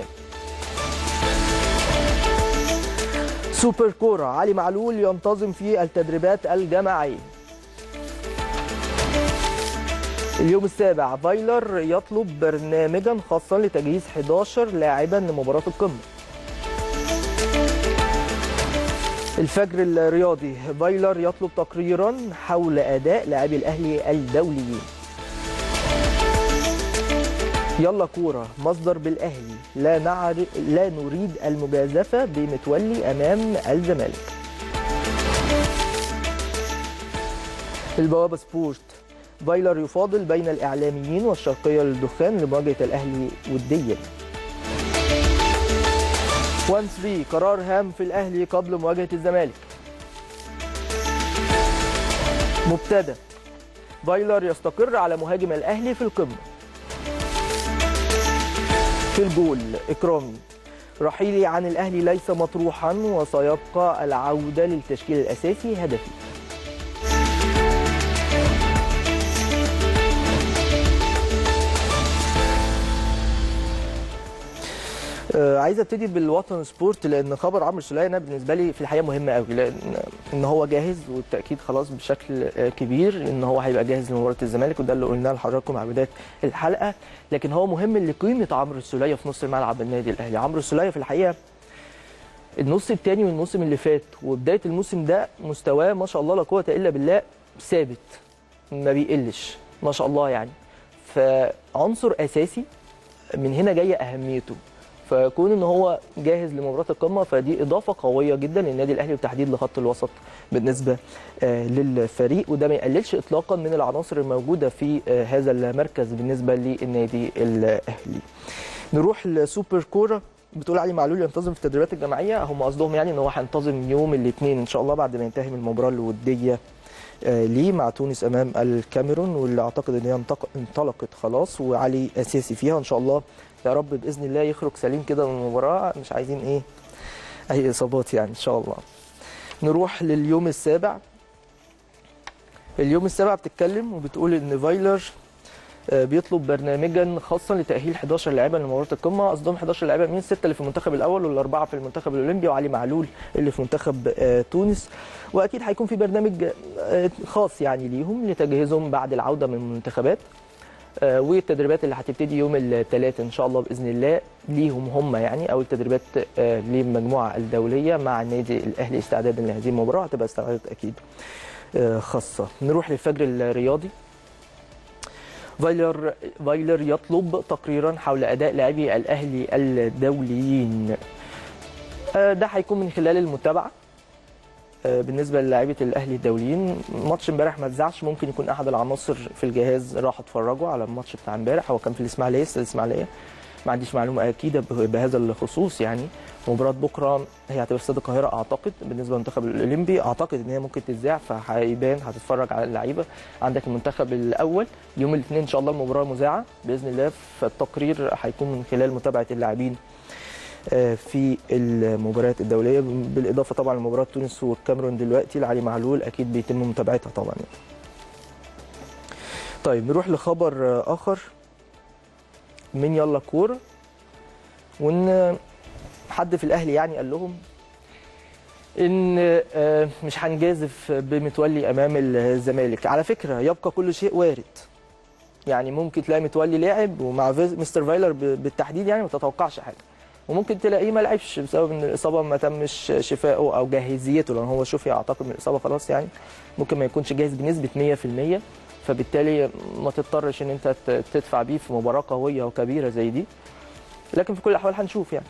سوبر كوره علي معلول ينتظم في التدريبات الجماعيه. اليوم السابع فايلر يطلب برنامجا خاصا لتجهيز 11 لاعبا لمباراه القمه. الفجر الرياضي فايلر يطلب تقريرا حول اداء لاعبي الاهلي الدوليين يلا كوره مصدر بالاهلي لا نعر... لا نريد المجازفه بمتولي امام الزمالك البوابه سبورت فايلر يفاضل بين الاعلاميين والشرقيه للدخان لمواجهه الاهلي وديا 1 3 قرار هام في الاهلي قبل مواجهه الزمالك مبتدا فايلر يستقر على مهاجم الاهلي في القمه في الجول اكرامي رحيلي عن الاهلي ليس مطروحا وسيبقى العوده للتشكيل الاساسي هدفي آه، عايز ابتدي بالوطن سبورت لان خبر عمرو سوليه انا بالنسبه لي في الحقيقه مهم قوي لان ان هو جاهز والتاكيد خلاص بشكل آه، كبير ان هو هيبقى جاهز لمباراه الزمالك وده اللي قلناه لحضراتكم مع بدايه الحلقه لكن هو مهم لقيمه عمرو السوليه في نص الملعب النادي الاهلي عمرو السوليه في الحقيقه النص الثاني من الموسم اللي فات وبدايه الموسم ده مستواه ما شاء الله لا قوه الا بالله ثابت ما بيقلش ما شاء الله يعني فعنصر اساسي من هنا جايه اهميته فكون ان هو جاهز لمباراه القمه فدي اضافه قويه جدا للنادي الاهلي وتحديد لخط الوسط بالنسبه آه، للفريق وده ما يقللش اطلاقا من العناصر الموجوده في آه، هذا المركز بالنسبه للنادي الاهلي. نروح لسوبر كوره بتقول علي معلول ينتظم في التدريبات الجماعيه هم قصدهم يعني ان هو هينتظم يوم الاثنين ان شاء الله بعد ما ينتهي من المباراه الوديه آه، ليه مع تونس امام الكاميرون واللي اعتقد ان هي انتق- انطلقت خلاص وعلي اساسي فيها ان شاء الله يا رب باذن الله يخرج سليم كده من المباراه مش عايزين ايه اي اصابات يعني ان شاء الله نروح لليوم السابع اليوم السابع بتتكلم وبتقول ان فايلر آه، بيطلب برنامجا خاصا لتاهيل 11 لاعبا لمباراه القمه قصدهم 11 لاعبا مين سته اللي في المنتخب الاول والاربعه في المنتخب الاولمبي وعلي معلول اللي في منتخب آه، تونس واكيد هيكون في برنامج آه، خاص يعني ليهم لتجهيزهم بعد العوده من المنتخبات آه، والتدريبات اللي هتبتدي يوم الثلاث ان شاء الله باذن الله ليهم هم يعني او التدريبات آه، للمجموعه الدوليه مع النادي الاهلي استعدادا لهذه المباراه هتبقى استعدادات اكيد آه، خاصه نروح للفجر الرياضي فايلر فايلر يطلب تقريرا حول اداء لاعبي الاهلي الدوليين آه، ده هيكون من خلال المتابعه آه، بالنسبه للاعيبه الاهلي الدوليين ماتش امبارح ما اتذاعش ممكن يكون احد العناصر في الجهاز راحوا اتفرجوا على الماتش بتاع امبارح هو كان في الاسماعيليه استاد الاسماعيليه ما عنديش معلومه اكيده به- بهذا الخصوص يعني مباراه بكره هي هتبقى في استاد القاهره اعتقد بالنسبه للمنتخب الاولمبي اعتقد ان هي ممكن تتذاع فهيبان هتتفرج على اللعيبه عندك المنتخب الاول يوم الاثنين ان شاء الله المباراه مذاعه باذن الله فالتقرير هيكون من خلال متابعه اللاعبين آه، في المباريات الدوليه بالاضافه طبعا لمباراه تونس والكاميرون دلوقتي لعلي معلول اكيد بيتم متابعتها طبعا يعني. طيب نروح لخبر آه، اخر من يلا كوره وان حد في الاهلي يعني قال لهم ان آه، مش هنجازف بمتولي امام الزمالك على فكره يبقى كل شيء وارد يعني ممكن تلاقي متولي لاعب ومع فيز- مستر فايلر ب- بالتحديد يعني ما تتوقعش حاجه وممكن تلاقيه ما لعبش بسبب ان الاصابه ما تمش شفائه او جاهزيته لان هو شوفي اعتقد من الاصابه خلاص يعني ممكن ما يكونش جاهز بنسبه 100% فبالتالي ما تضطرش ان انت ت- تدفع بيه في مباراه قويه وكبيره زي دي لكن في كل الاحوال هنشوف يعني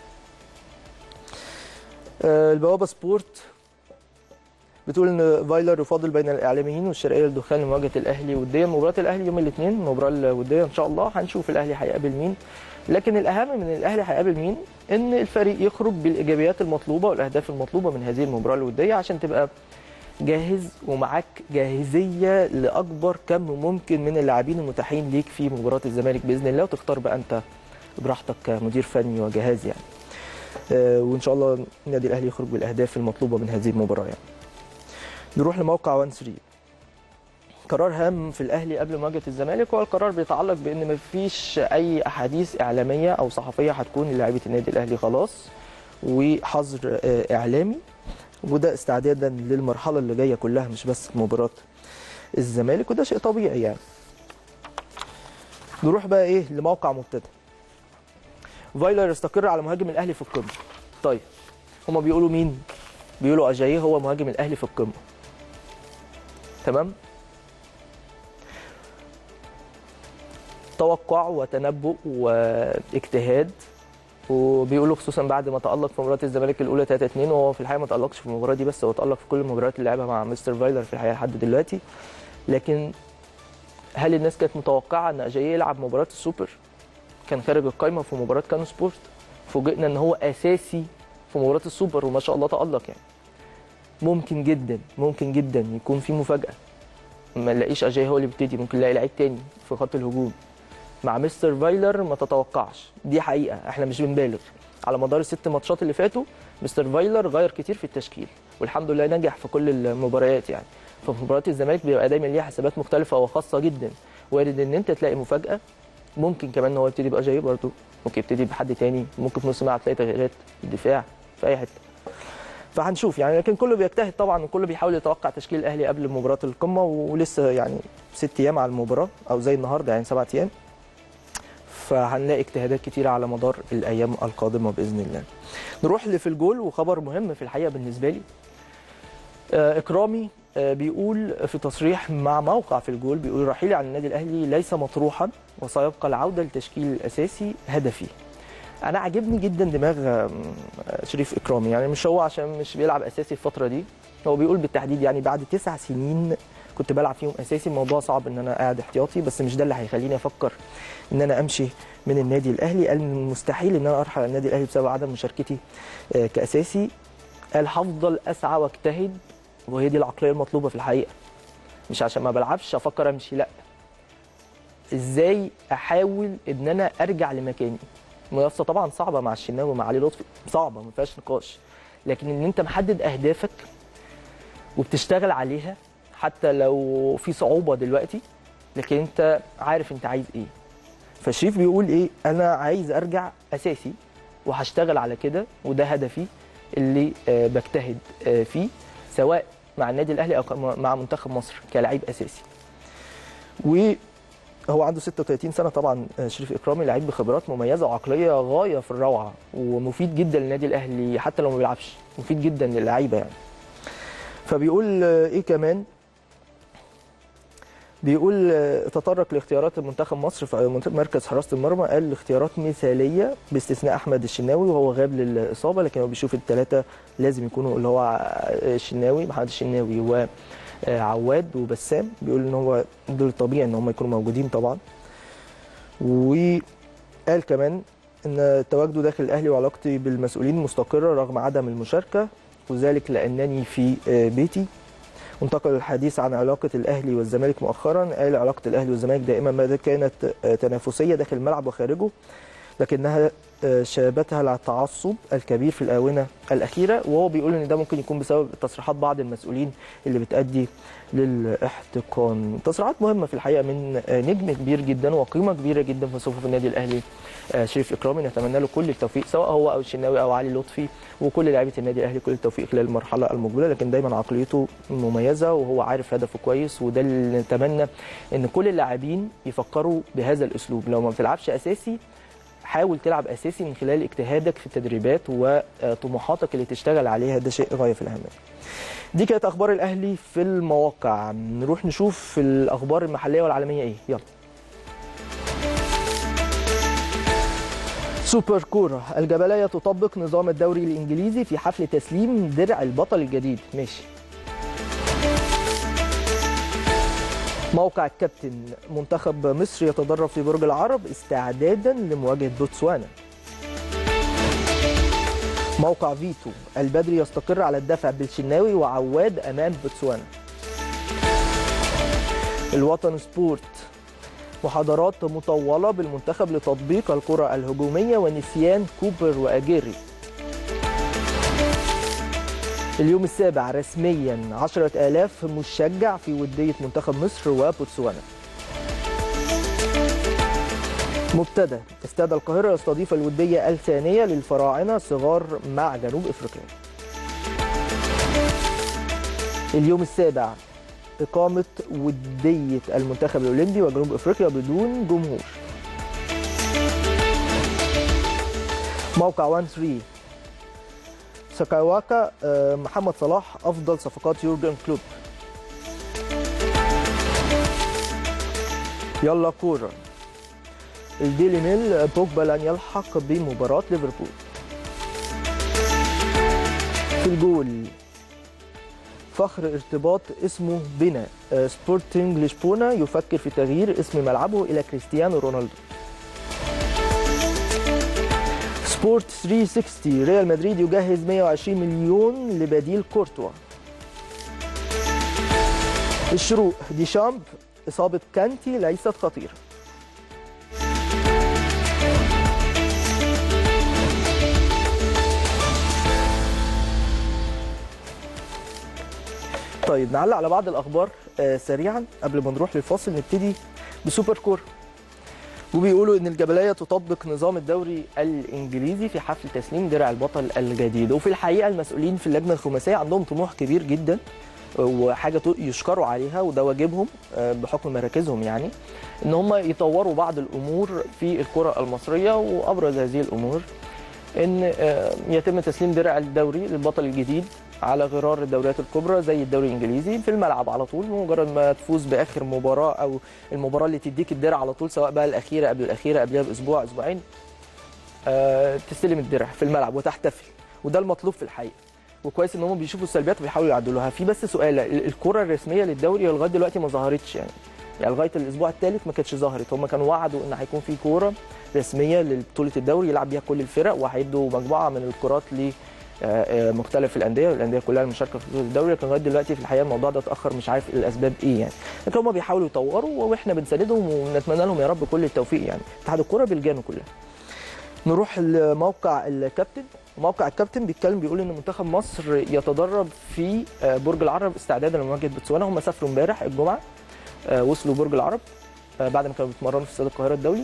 آه، البوابه سبورت بتقول ان فايلر يفاضل بين الاعلاميين والشرقيه للدخان لمواجهه الاهلي وديا مباراه الاهلي يوم الاثنين المباراه الوديه ان شاء الله هنشوف الاهلي هيقابل مين لكن الاهم من الاهلي هيقابل مين ان الفريق يخرج بالايجابيات المطلوبه والاهداف المطلوبه من هذه المباراه الوديه عشان تبقى جاهز ومعاك جاهزيه لاكبر كم ممكن من اللاعبين المتاحين ليك في مباراه الزمالك باذن الله وتختار بقى انت براحتك كمدير فني وجهاز يعني آه، وان شاء الله النادي الاهلي يخرج بالاهداف المطلوبه من هذه المباراه يعني. نروح لموقع 1 3 قرار هام في الاهلي قبل مواجهه الزمالك هو القرار بيتعلق بان مفيش اي احاديث اعلاميه او صحفيه هتكون للاعيبه النادي الاهلي خلاص وحظر آه، اعلامي وده استعدادا للمرحله اللي جايه كلها مش بس مباراه الزمالك وده شيء طبيعي يعني نروح بقى ايه لموقع مبتدأ فايلر يستقر على مهاجم الاهلي في القمه طيب هما بيقولوا مين بيقولوا اجاييه هو مهاجم الاهلي في القمه تمام توقع وتنبؤ واجتهاد وبيقولوا خصوصا بعد ما تألق في مباراة الزمالك الأولى 3 2 وهو في الحقيقة ما تألقش في المباراة دي بس هو تألق في كل المباريات اللي لعبها مع مستر فايلر في الحقيقة لحد دلوقتي لكن هل الناس كانت متوقعة إن أجاييه يلعب مباراة السوبر؟ كان خارج القايمة في مباراة كانو سبورت فوجئنا إن هو أساسي في مباراة السوبر وما شاء الله تألق يعني ممكن جدا ممكن جدا يكون في مفاجأة ما نلاقيش أجاي هو اللي بيبتدي ممكن نلاقي لعيب تاني في خط الهجوم مع مستر فايلر ما تتوقعش دي حقيقة احنا مش بنبالغ على مدار الست ماتشات اللي فاتوا مستر فايلر غير كتير في التشكيل والحمد لله نجح في كل المباريات يعني ففي مباريات الزمالك بيبقى دايما ليها حسابات مختلفة وخاصة جدا وارد ان انت تلاقي مفاجأة ممكن كمان ان هو يبتدي بأجاي برضه ممكن يبتدي بحد تاني ممكن في نص الملعب تلاقي تغييرات في الدفاع في اي حته فهنشوف يعني لكن كله بيجتهد طبعا وكله بيحاول يتوقع تشكيل الاهلي قبل مباراه القمه ولسه يعني ست ايام على المباراه او زي النهارده يعني سبعة ايام فهنلاقي اجتهادات كتيره على مدار الايام القادمه باذن الله. نروح اللي في الجول وخبر مهم في الحقيقه بالنسبه لي. آه، اكرامي آه، بيقول في تصريح مع موقع في الجول بيقول رحيلي عن النادي الاهلي ليس مطروحا وسيبقى العوده للتشكيل الاساسي هدفي. انا عاجبني جدا دماغ آه، شريف اكرامي يعني مش هو عشان مش بيلعب اساسي الفتره دي هو بيقول بالتحديد يعني بعد تسع سنين كنت بلعب فيهم اساسي الموضوع صعب ان انا قاعد احتياطي بس مش ده اللي هيخليني افكر ان انا امشي من النادي الاهلي قال من مستحيل ان انا ارحل عن النادي الاهلي بسبب عدم مشاركتي آه، كاساسي قال هفضل اسعى واجتهد وهي دي العقليه المطلوبه في الحقيقه مش عشان ما بلعبش افكر امشي لا ازاي احاول ان انا ارجع لمكاني منافسه طبعا صعبه مع الشناوي ومع علي لطفي صعبه ما فيهاش نقاش لكن ان انت محدد اهدافك وبتشتغل عليها حتى لو في صعوبه دلوقتي لكن انت عارف انت عايز ايه فشريف بيقول ايه انا عايز ارجع اساسي وهشتغل على كده وده هدفي اللي آه، بجتهد آه، فيه سواء مع النادي الاهلي او كم- مع منتخب مصر كلاعب اساسي وهو عنده 36 سنه طبعا آه، شريف اكرامي لعيب بخبرات مميزه وعقليه غايه في الروعه ومفيد جدا للنادي الاهلي حتى لو ما بيلعبش مفيد جدا للعيبه يعني فبيقول آه، ايه كمان بيقول آه، تطرق لاختيارات المنتخب مصر في منت- مركز حراسه المرمى قال الاختيارات مثاليه باستثناء احمد الشناوي وهو غاب للاصابه لكن هو بيشوف الثلاثه لازم يكونوا اللي هو آه، الشناوي محمد الشناوي وعواد وبسام بيقول ان هو دول طبيعي ان هم يكونوا موجودين طبعا وقال كمان ان تواجده داخل الاهلي وعلاقتي بالمسؤولين مستقره رغم عدم المشاركه وذلك لانني في آه، بيتي وانتقل الحديث عن علاقة الأهلي والزمالك مؤخرا قال علاقة الأهلي والزمالك دائما ما كانت آه، تنافسية داخل الملعب وخارجه لكنها آه، شابتها التعصب الكبير في الآونة الأخيرة وهو بيقول إن ده ممكن يكون بسبب تصريحات بعض المسؤولين اللي بتأدي للاحتقان تصريحات مهمة في الحقيقة من آه، نجم كبير جدا وقيمة كبيرة جدا في صفوف النادي الأهلي آه، شريف إكرامي نتمنى له كل التوفيق سواء هو أو الشناوي أو علي لطفي وكل لاعيبه النادي الاهلي كل التوفيق خلال المرحله المقبله لكن دايما عقليته مميزه وهو عارف هدفه كويس وده اللي نتمنى ان كل اللاعبين يفكروا بهذا الاسلوب لو ما بتلعبش اساسي حاول تلعب اساسي من خلال اجتهادك في التدريبات وطموحاتك اللي تشتغل عليها ده شيء غايه في الاهميه دي كانت اخبار الاهلي في المواقع نروح نشوف الاخبار المحليه والعالميه ايه يلا سوبر كورة الجبلية تطبق نظام الدوري الإنجليزي في حفل تسليم درع البطل الجديد ماشي موقع الكابتن منتخب مصر يتدرب في برج العرب استعدادا لمواجهة بوتسوانا موقع فيتو البدري يستقر على الدفع بالشناوي وعواد أمام بوتسوانا الوطن سبورت محاضرات مطولة بالمنتخب لتطبيق الكرة الهجومية ونسيان كوبر وأجيري اليوم السابع رسميا عشرة آلاف مشجع في ودية منتخب مصر وبوتسوانا مبتدى استاد القاهرة يستضيف الودية الثانية للفراعنة صغار مع جنوب إفريقيا اليوم السابع إقامة ودية المنتخب الأولمبي وجنوب أفريقيا بدون جمهور موقع 1 3 ساكاواكا آه، محمد صلاح أفضل صفقات يورجن كلوب يلا كورة الديلي ميل بوجبا لن يلحق بمباراة ليفربول في الجول فخر ارتباط اسمه بنا آه، سبورتنج لشبونة يفكر في تغيير اسم ملعبه إلى كريستيانو رونالدو سبورت 360 ريال مدريد يجهز 120 مليون لبديل كورتوا الشروق ديشامب إصابة كانتي ليست خطيرة طيب نعلق على بعض الاخبار آه، سريعا قبل ما نروح للفاصل نبتدي بسوبر كور وبيقولوا ان الجبليه تطبق نظام الدوري الانجليزي في حفل تسليم درع البطل الجديد وفي الحقيقه المسؤولين في اللجنه الخماسيه عندهم طموح كبير جدا وحاجه يشكروا عليها وده واجبهم آه، بحكم مراكزهم يعني ان هم يطوروا بعض الامور في الكره المصريه وابرز هذه الامور ان آه، يتم تسليم درع الدوري للبطل الجديد على غرار الدوريات الكبرى زي الدوري الانجليزي في الملعب على طول مجرد ما تفوز باخر مباراه او المباراه اللي تديك الدرع على طول سواء بقى الاخيره قبل الاخيره قبلها باسبوع اسبوعين آه، تستلم الدرع في الملعب وتحتفل وده المطلوب في الحقيقه وكويس ان هم بيشوفوا السلبيات وبيحاولوا يعدلوها في بس سؤال ال- الكره الرسميه للدوري لغايه دلوقتي ما ظهرتش يعني يعني لغايه الاسبوع الثالث ما كانتش ظهرت هم كانوا وعدوا ان هيكون في كوره رسميه لبطوله الدوري يلعب بيها كل الفرق وهيدوا مجموعه من الكرات ل آه، آه، مختلف الانديه والانديه كلها المشاركه في بطوله الدوري لكن لغايه دلوقتي في الحقيقه الموضوع ده اتاخر مش عارف الاسباب ايه يعني لكن هم بيحاولوا يطوروا واحنا بنساندهم ونتمنى لهم يا رب كل التوفيق يعني اتحاد الكوره بلجانه كلها نروح لموقع الكابتن موقع الكابتن بيتكلم بيقول ان منتخب مصر يتدرب في آه، برج العرب استعدادا لمواجهه بوتسوانا هم سافروا امبارح الجمعه آه، وصلوا برج العرب آه، بعد ما كانوا بيتمرنوا في استاد القاهره الدولي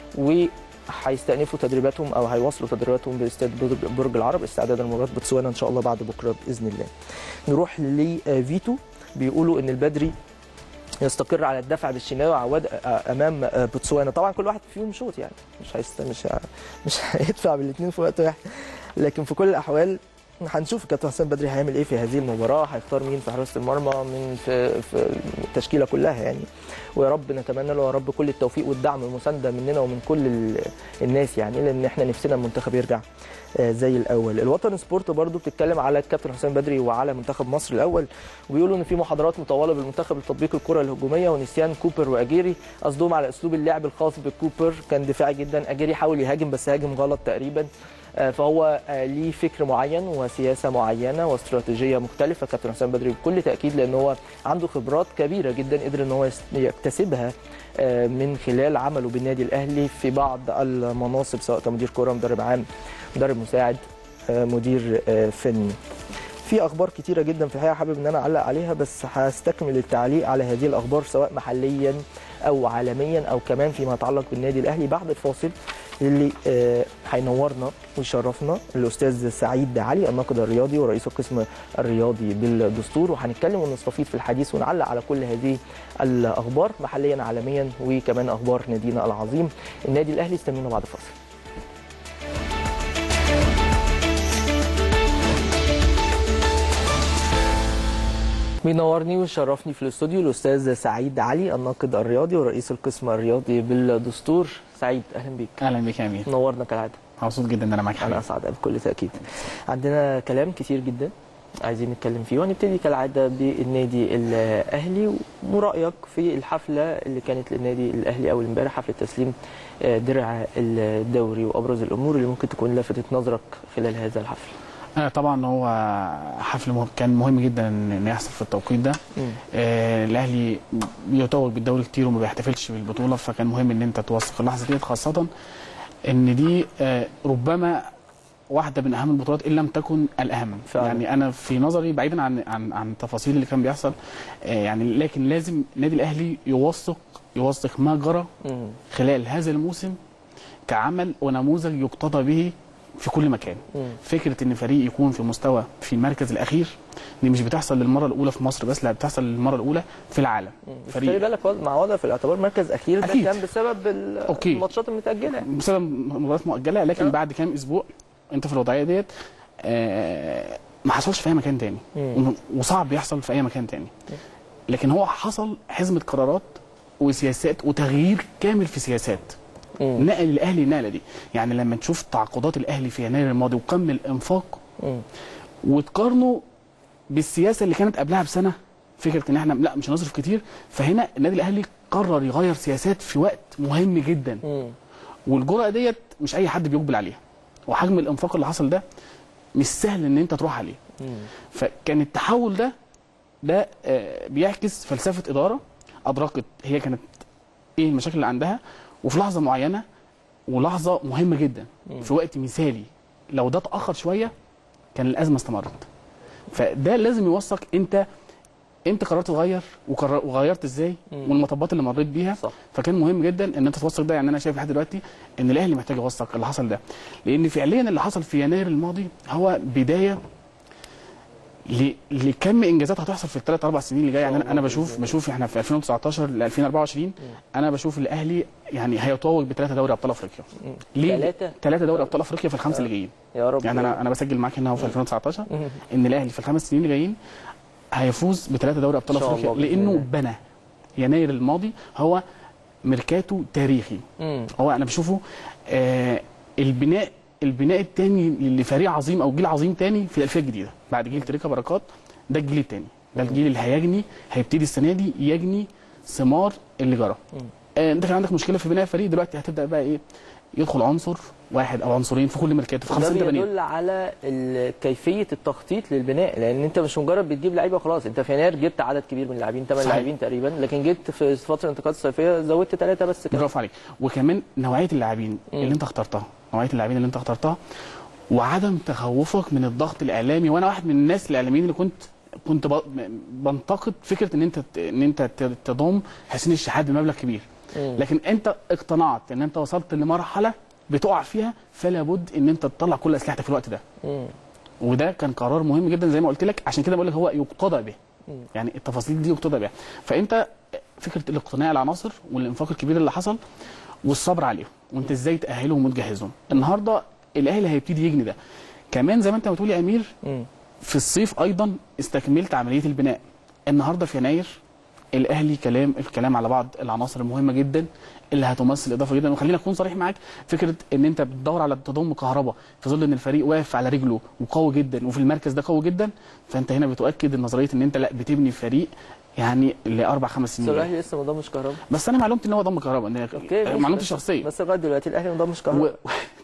وهيستأنفوا تدريباتهم او هيواصلوا تدريباتهم باستاد برج- برج العرب استعدادا لمباراه بوتسوانا ان شاء الله بعد بكره باذن الله. نروح لفيتو بيقولوا ان البدري يستقر على الدفع بالشناوي وعواد آه، امام آه، بوتسوانا طبعا كل واحد فيهم شوط يعني مش هيست مش ه- مش هيدفع بالاثنين في وقت واحد لكن في كل الاحوال هنشوف الكابتن حسام بدري هيعمل ايه في هذه المباراه هيختار مين في حراسه المرمى من في, في التشكيله كلها يعني ويا رب نتمنى له يا رب كل التوفيق والدعم والمسانده مننا ومن كل ال- الناس يعني لان احنا نفسنا المنتخب يرجع آه، زي الاول الوطن سبورت برضو بتتكلم على الكابتن حسام بدري وعلى منتخب مصر الاول وبيقولوا ان في محاضرات مطوله بالمنتخب لتطبيق الكره الهجوميه ونسيان كوبر واجيري قصدهم على اسلوب اللعب الخاص بكوبر كان دفاعي جدا اجيري حاول يهاجم بس هاجم غلط تقريبا آه، فهو آه، ليه فكر معين وسياسه معينه واستراتيجيه مختلفه كابتن حسام بدري بكل تاكيد لان هو عنده خبرات كبيره جدا قدر ان هو يس- يكتسبها آه، من خلال عمله بالنادي الاهلي في بعض المناصب سواء كمدير كره مدرب عام مدرب مساعد آه، مدير آه، فني في اخبار كتيره جدا في الحقيقه حابب ان انا اعلق عليها بس هستكمل التعليق على هذه الاخبار سواء محليا او عالميا او كمان فيما يتعلق بالنادي الاهلي بعد الفاصل اللي آه، هينورنا ويشرفنا الاستاذ سعيد علي الناقد الرياضي ورئيس القسم الرياضي بالدستور وهنتكلم ونستفيض في الحديث ونعلق على كل هذه الاخبار محليا عالميا وكمان اخبار نادينا العظيم النادي الاهلي استنونا بعد الفاصل بينورني ويشرفني في الاستوديو الاستاذ سعيد علي الناقد الرياضي ورئيس القسم الرياضي بالدستور سعيد اهلا بيك اهلا بك يا امير نورنا كالعاده مبسوط جدا ان انا معاك انا حبيبي اسعد بكل تاكيد عندنا كلام كتير جدا عايزين نتكلم فيه وهنبتدي كالعاده بالنادي الاهلي ورايك في الحفله اللي كانت للنادي الاهلي اول امبارح حفله تسليم آه، درع الدوري وابرز الامور اللي ممكن تكون لفتت نظرك خلال هذا الحفل آه طبعا هو حفل مهم كان مهم جدا ان إن يحصل في التوقيت ده مم. آه الاهلي بيتوج بالدوري كتير وما بيحتفلش بالبطوله فكان مهم ان انت توثق اللحظه ديت خاصه ان دي آه ربما واحده من اهم البطولات ان لم تكن الاهم فعلا. يعني انا في نظري بعيدا عن عن عن التفاصيل اللي كان بيحصل آه يعني لكن لازم النادي الاهلي يوثق يوثق ما جرى مم. خلال هذا الموسم كعمل ونموذج يقتضى به في كل مكان مم. فكره ان فريق يكون في مستوى في المركز الاخير دي مش بتحصل للمره الاولى في مصر بس لا بتحصل للمره الاولى في العالم بس خلي بالك وضع- مع وضع في الاعتبار مركز اخير ده أكيد. كان بسبب ال- أوكي. الماتشات المتاجله بسبب مباريات مؤجله لكن آه. بعد كام اسبوع انت في الوضعيه ديت آه ما حصلش في اي مكان تاني مم. وصعب يحصل في اي مكان تاني لكن هو حصل حزمه قرارات وسياسات وتغيير كامل في سياسات مم. نقل الاهلي النقله دي يعني لما تشوف تعاقدات الاهلي في يناير الماضي وكم الانفاق مم. وتقارنه بالسياسه اللي كانت قبلها بسنه فكره ان احنا لا مش هنصرف كتير فهنا النادي الاهلي قرر يغير سياسات في وقت مهم جدا مم. والجرأه ديت مش اي حد بيقبل عليها وحجم الانفاق اللي حصل ده مش سهل ان انت تروح عليه مم. فكان التحول ده ده آه، بيعكس فلسفه اداره ادركت هي كانت ايه المشاكل اللي عندها وفي لحظه معينه ولحظه مهمه جدا في وقت مثالي لو ده اتاخر شويه كان الازمه استمرت فده لازم يوثق انت انت قررت تغير وقرر- وغيرت ازاي مم. والمطبات اللي مريت بيها صح فكان مهم جدا ان انت توثق ده يعني انا شايف لحد دلوقتي ان الاهلي محتاج يوثق اللي حصل ده لان فعليا اللي حصل في يناير الماضي هو بدايه ل- لكم انجازات هتحصل في الثلاث اربع سنين اللي جايه يعني انا انا بشوف بشوف احنا في 2019 ل 2024 انا بشوف الاهلي يعني هيتوج بثلاثه دوري ابطال افريقيا مم. ليه؟ ثلاثة؟ ثلاثه دوري ابطال افريقيا في الخمسه اللي جايين يا رب يعني انا انا بسجل معاك هنا هو في 2019 مم. ان الاهلي في الخمس سنين اللي جايين هيفوز بثلاثه دوري ابطال إن شاء افريقيا الله بإذن لانه الله. بنى يناير الماضي هو ميركاتو تاريخي مم. هو انا بشوفه آه البناء البناء الثاني لفريق عظيم او جيل عظيم تاني في الالفيه الجديده بعد جيل تريكا بركات ده الجيل الثاني ده الجيل اللي هيجني هيبتدي السنه دي يجني ثمار اللي جرى آه انت كان عندك مشكله في بناء الفريق دلوقتي هتبدا بقى ايه يدخل عنصر واحد او عنصرين في كل ميركاتو في ده خمسه انت بنيت بيدل على ال- كيفيه التخطيط للبناء لان انت مش مجرد بتجيب لعيبه وخلاص انت في يناير جبت عدد كبير من اللاعبين ثمان صحيح. لاعبين تقريبا لكن جيت في فتره الانتقالات الصيفيه زودت ثلاثه بس كده برافو عليك وكمان نوعيه اللاعبين اللي انت اخترتها نوعيه اللاعبين اللي انت اخترتها وعدم تخوفك من الضغط الاعلامي وانا واحد من الناس الاعلاميين اللي كنت كنت ب- بنتقد فكره ان انت ان انت ت- تضم حسين الشحات بمبلغ كبير مم. لكن انت اقتنعت ان انت وصلت لمرحله بتقع فيها فلا بد ان انت تطلع كل اسلحتك في الوقت ده مم. وده كان قرار مهم جدا زي ما قلت لك عشان كده بقول لك هو يقتضى به مم. يعني التفاصيل دي يقتضى بها فانت فكره الاقتناع العناصر والانفاق الكبير اللي حصل والصبر عليهم وانت ازاي تاهلهم وتجهزهم النهارده الاهلي هيبتدي يجني ده كمان زي ما انت بتقول يا امير مم. في الصيف ايضا استكملت عمليه البناء النهارده في يناير الاهلي كلام الكلام على بعض العناصر المهمه جدا اللي هتمثل اضافه جدا وخلينا اكون صريح معاك فكره ان انت بتدور على تضم كهرباء في ظل ان الفريق واقف على رجله وقوي جدا وفي المركز ده قوي جدا فانت هنا بتؤكد نظريه ان انت لا بتبني فريق يعني لاربع خمس بس سنين الاهلي لسه ما ضمش كهرباء بس انا معلومتي ان هو ضم كهرباء ان هي اوكي ماشي، معلومتي بس- الشخصيه بس لغايه دلوقتي الاهلي ما ضمش و... كهرباء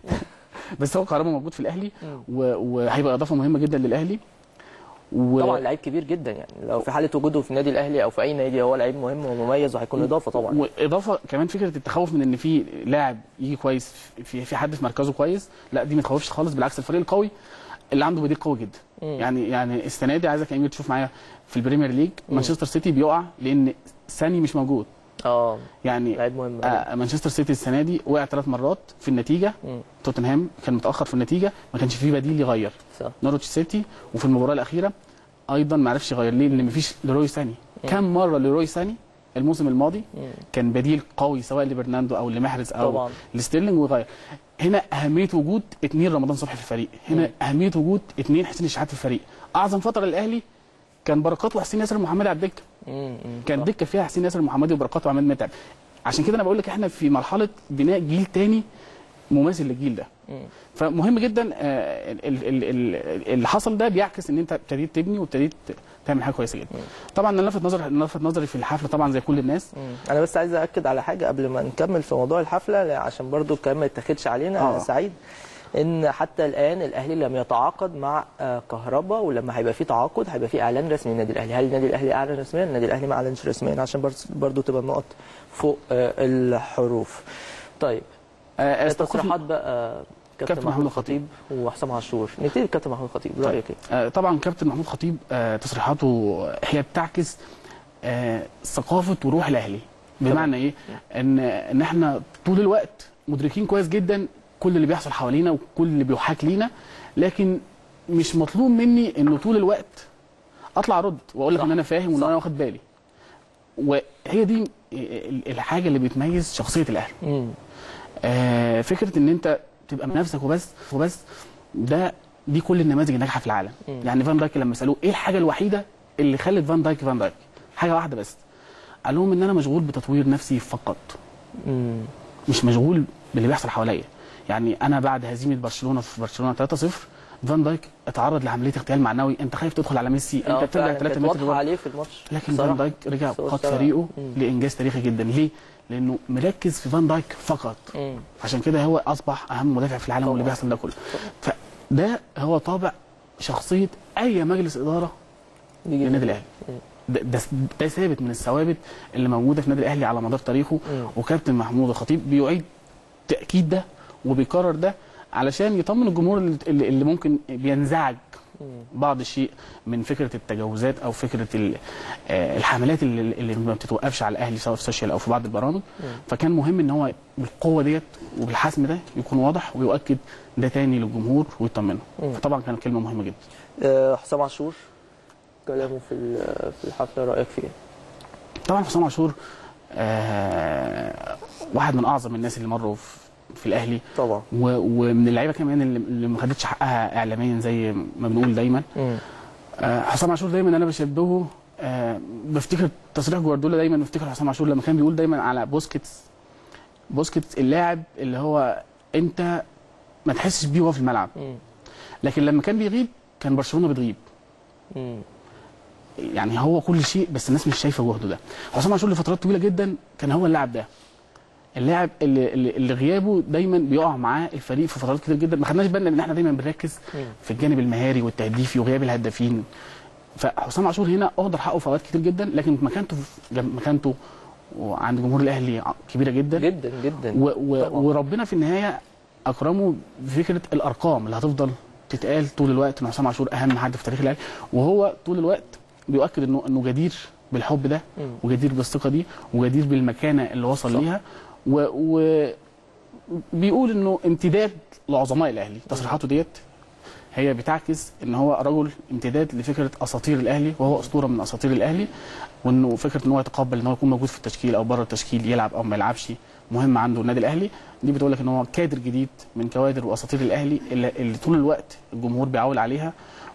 بس هو كهرباء موجود في الاهلي مم. و... وهيبقى اضافه مهمه جدا للاهلي و... طبعا لعيب كبير جدا يعني لو في حاله وجوده في النادي الاهلي او في اي نادي هو لعيب مهم ومميز وهيكون اضافه طبعا واضافه كمان فكره التخوف من ان في لاعب يجي كويس في في حد في مركزه كويس لا دي ما تخوفش خالص بالعكس الفريق القوي اللي عنده بديل قوي جدا مم. يعني يعني السنه دي عايزك يا امير تشوف معايا في البريمير ليج مانشستر سيتي بيقع لان ساني مش موجود اه يعني لعيب مهم آه مانشستر سيتي السنه دي وقع ثلاث مرات في النتيجه مم. توتنهام كان متاخر في النتيجه ما كانش فيه بديل يغير صح نورويتش سيتي وفي المباراه الاخيره ايضا ما عرفش يغير ليه لان مفيش ليروي ساني كم مره ليروي ساني الموسم الماضي مم. كان بديل قوي سواء لبرناندو او لمحرز او طبعا. لستيرلينج وغير هنا اهميه وجود اثنين رمضان صبحي في الفريق هنا اهميه وجود اثنين حسين الشحات في الفريق اعظم فتره للاهلي كان بركات وحسين ياسر محمدي على الدكه مم، مم، كان صح. دكه فيها حسين ياسر محمدي وبركات وعماد متعب عشان كده انا بقول لك احنا في مرحله بناء جيل تاني مماثل للجيل ده مم. فمهم جدا آه، ال- ال- ال- ال- اللي حصل ده بيعكس ان انت ابتديت تبني وابتديت تعمل حاجه كويسه جدا طبعا انا لفت نظر لفت نظري في الحفله طبعا زي كل الناس مم. انا بس عايز اكد على حاجه قبل ما نكمل في موضوع الحفله لا، عشان برضو الكلام ما يتاخدش علينا آه. انا سعيد ان حتى الان الاهلي لم يتعاقد مع آه، كهربا ولما هيبقى في تعاقد هيبقى في اعلان رسمي للنادي الاهلي هل النادي الاهلي اعلن رسميا النادي الاهلي ما اعلنش رسميا عشان برضو- برضو تبقى النقط فوق آه، الحروف طيب آه، التصريحات بقى كابتن كابتن محمود محمود الخطيب وحسام عاشور نبتدي بكابتن محمود الخطيب رايك ايه آه، طبعا كابتن محمود خطيب آه، تصريحاته هي بتعكس آه، ثقافه وروح الاهلي بمعنى ايه ان ان احنا طول الوقت مدركين كويس جدا كل اللي بيحصل حوالينا وكل اللي بيحاك لينا لكن مش مطلوب مني انه طول الوقت اطلع ارد واقول لك صح. ان انا فاهم وان صح. انا واخد بالي وهي دي ال- الحاجه اللي بتميز شخصيه الاهلي مم. آه، فكره ان انت تبقى بنفسك وبس وبس ده دي كل النماذج الناجحه في العالم مم. يعني فان دايك لما سالوه ايه الحاجه الوحيده اللي خلت فان دايك فان دايك حاجه واحده بس قال لهم ان انا مشغول بتطوير نفسي فقط مم. مش مشغول باللي بيحصل حواليا يعني انا بعد هزيمه برشلونه في برشلونه 3-0 فان دايك اتعرض لعمليه اغتيال معنوي انت خايف تدخل على ميسي آه، انت بترجع فعلا 3 كانت متر واضحه لورا. عليه في الماتش لكن بصراحة. فان دايك رجع بس هو قاد اشتغل. فريقه مم. لانجاز تاريخي جدا ليه؟ لانه مركز في فان دايك فقط مم. عشان كده هو اصبح اهم مدافع في العالم طبعاً. واللي بيحصل ده كله فده هو طابع شخصيه اي مجلس اداره دي للنادي الاهلي ده, ده, ده ثابت من الثوابت اللي موجوده في النادي الاهلي على مدار تاريخه مم. وكابتن محمود الخطيب بيعيد تاكيد ده وبيكرر ده علشان يطمن الجمهور اللي, اللي اللي ممكن بينزعج مم. بعض الشيء من فكره التجاوزات او فكره ال- آه، الحملات اللي, اللي ما بتتوقفش على الاهلي سواء في السوشيال او في بعض البرامج فكان مهم ان هو بالقوه ديت وبالحسم ده يكون واضح ويؤكد ده تاني للجمهور ويطمنه مم. فطبعا كانت كلمه مهمه جدا آه، حسام عاشور كلامه في ال- في الحفله رايك فيه إيه؟ طبعا حسام عاشور آه واحد من اعظم الناس اللي مروا في, في الاهلي طبعا و- ومن اللعيبه كمان اللي, اللي ما خدتش حقها اعلاميا زي ما بنقول دايما مم. آه حسام عاشور دايما انا بشبهه آه بفتكر تصريح جوارديولا دايما بفتكر حسام عاشور لما كان بيقول دايما على بوسكيتس بوسكيتس اللاعب اللي هو انت ما تحسش بيه وهو في الملعب مم. لكن لما كان بيغيب كان برشلونه بتغيب مم. يعني هو كل شيء بس الناس مش شايفه جهده ده حسام عاشور لفترات طويله جدا كان هو اللاعب ده اللاعب اللي, اللي, اللي غيابه دايما بيقع معاه الفريق في فترات كتير جدا ما خدناش بالنا ان احنا دايما بنركز مم. في الجانب المهاري والتهديفي وغياب الهدافين فحسام عاشور هنا اهدر حقه في اوقات كتير جدا لكن مكانته في جم- مكانته عند جمهور الاهلي ع- كبيره جدا جدا جدا و و طبعاً. وربنا في النهايه اكرمه بفكره الارقام اللي هتفضل تتقال طول الوقت ان حسام عاشور اهم حد في تاريخ الاهلي وهو طول الوقت بيؤكد انه انه جدير بالحب ده مم. وجدير بالثقه دي وجدير بالمكانه اللي وصل صح. ليها و, و بيقول انه امتداد لعظماء الاهلي تصريحاته ديت هي بتعكس ان هو رجل امتداد لفكره اساطير الاهلي وهو اسطوره من اساطير الاهلي وانه فكره ان هو يتقبل ان هو يكون موجود في التشكيل او بره التشكيل يلعب او ما يلعبش مهم عنده النادي الاهلي دي بتقول لك ان هو كادر جديد من كوادر واساطير الاهلي اللي, اللي طول الوقت الجمهور بيعول عليها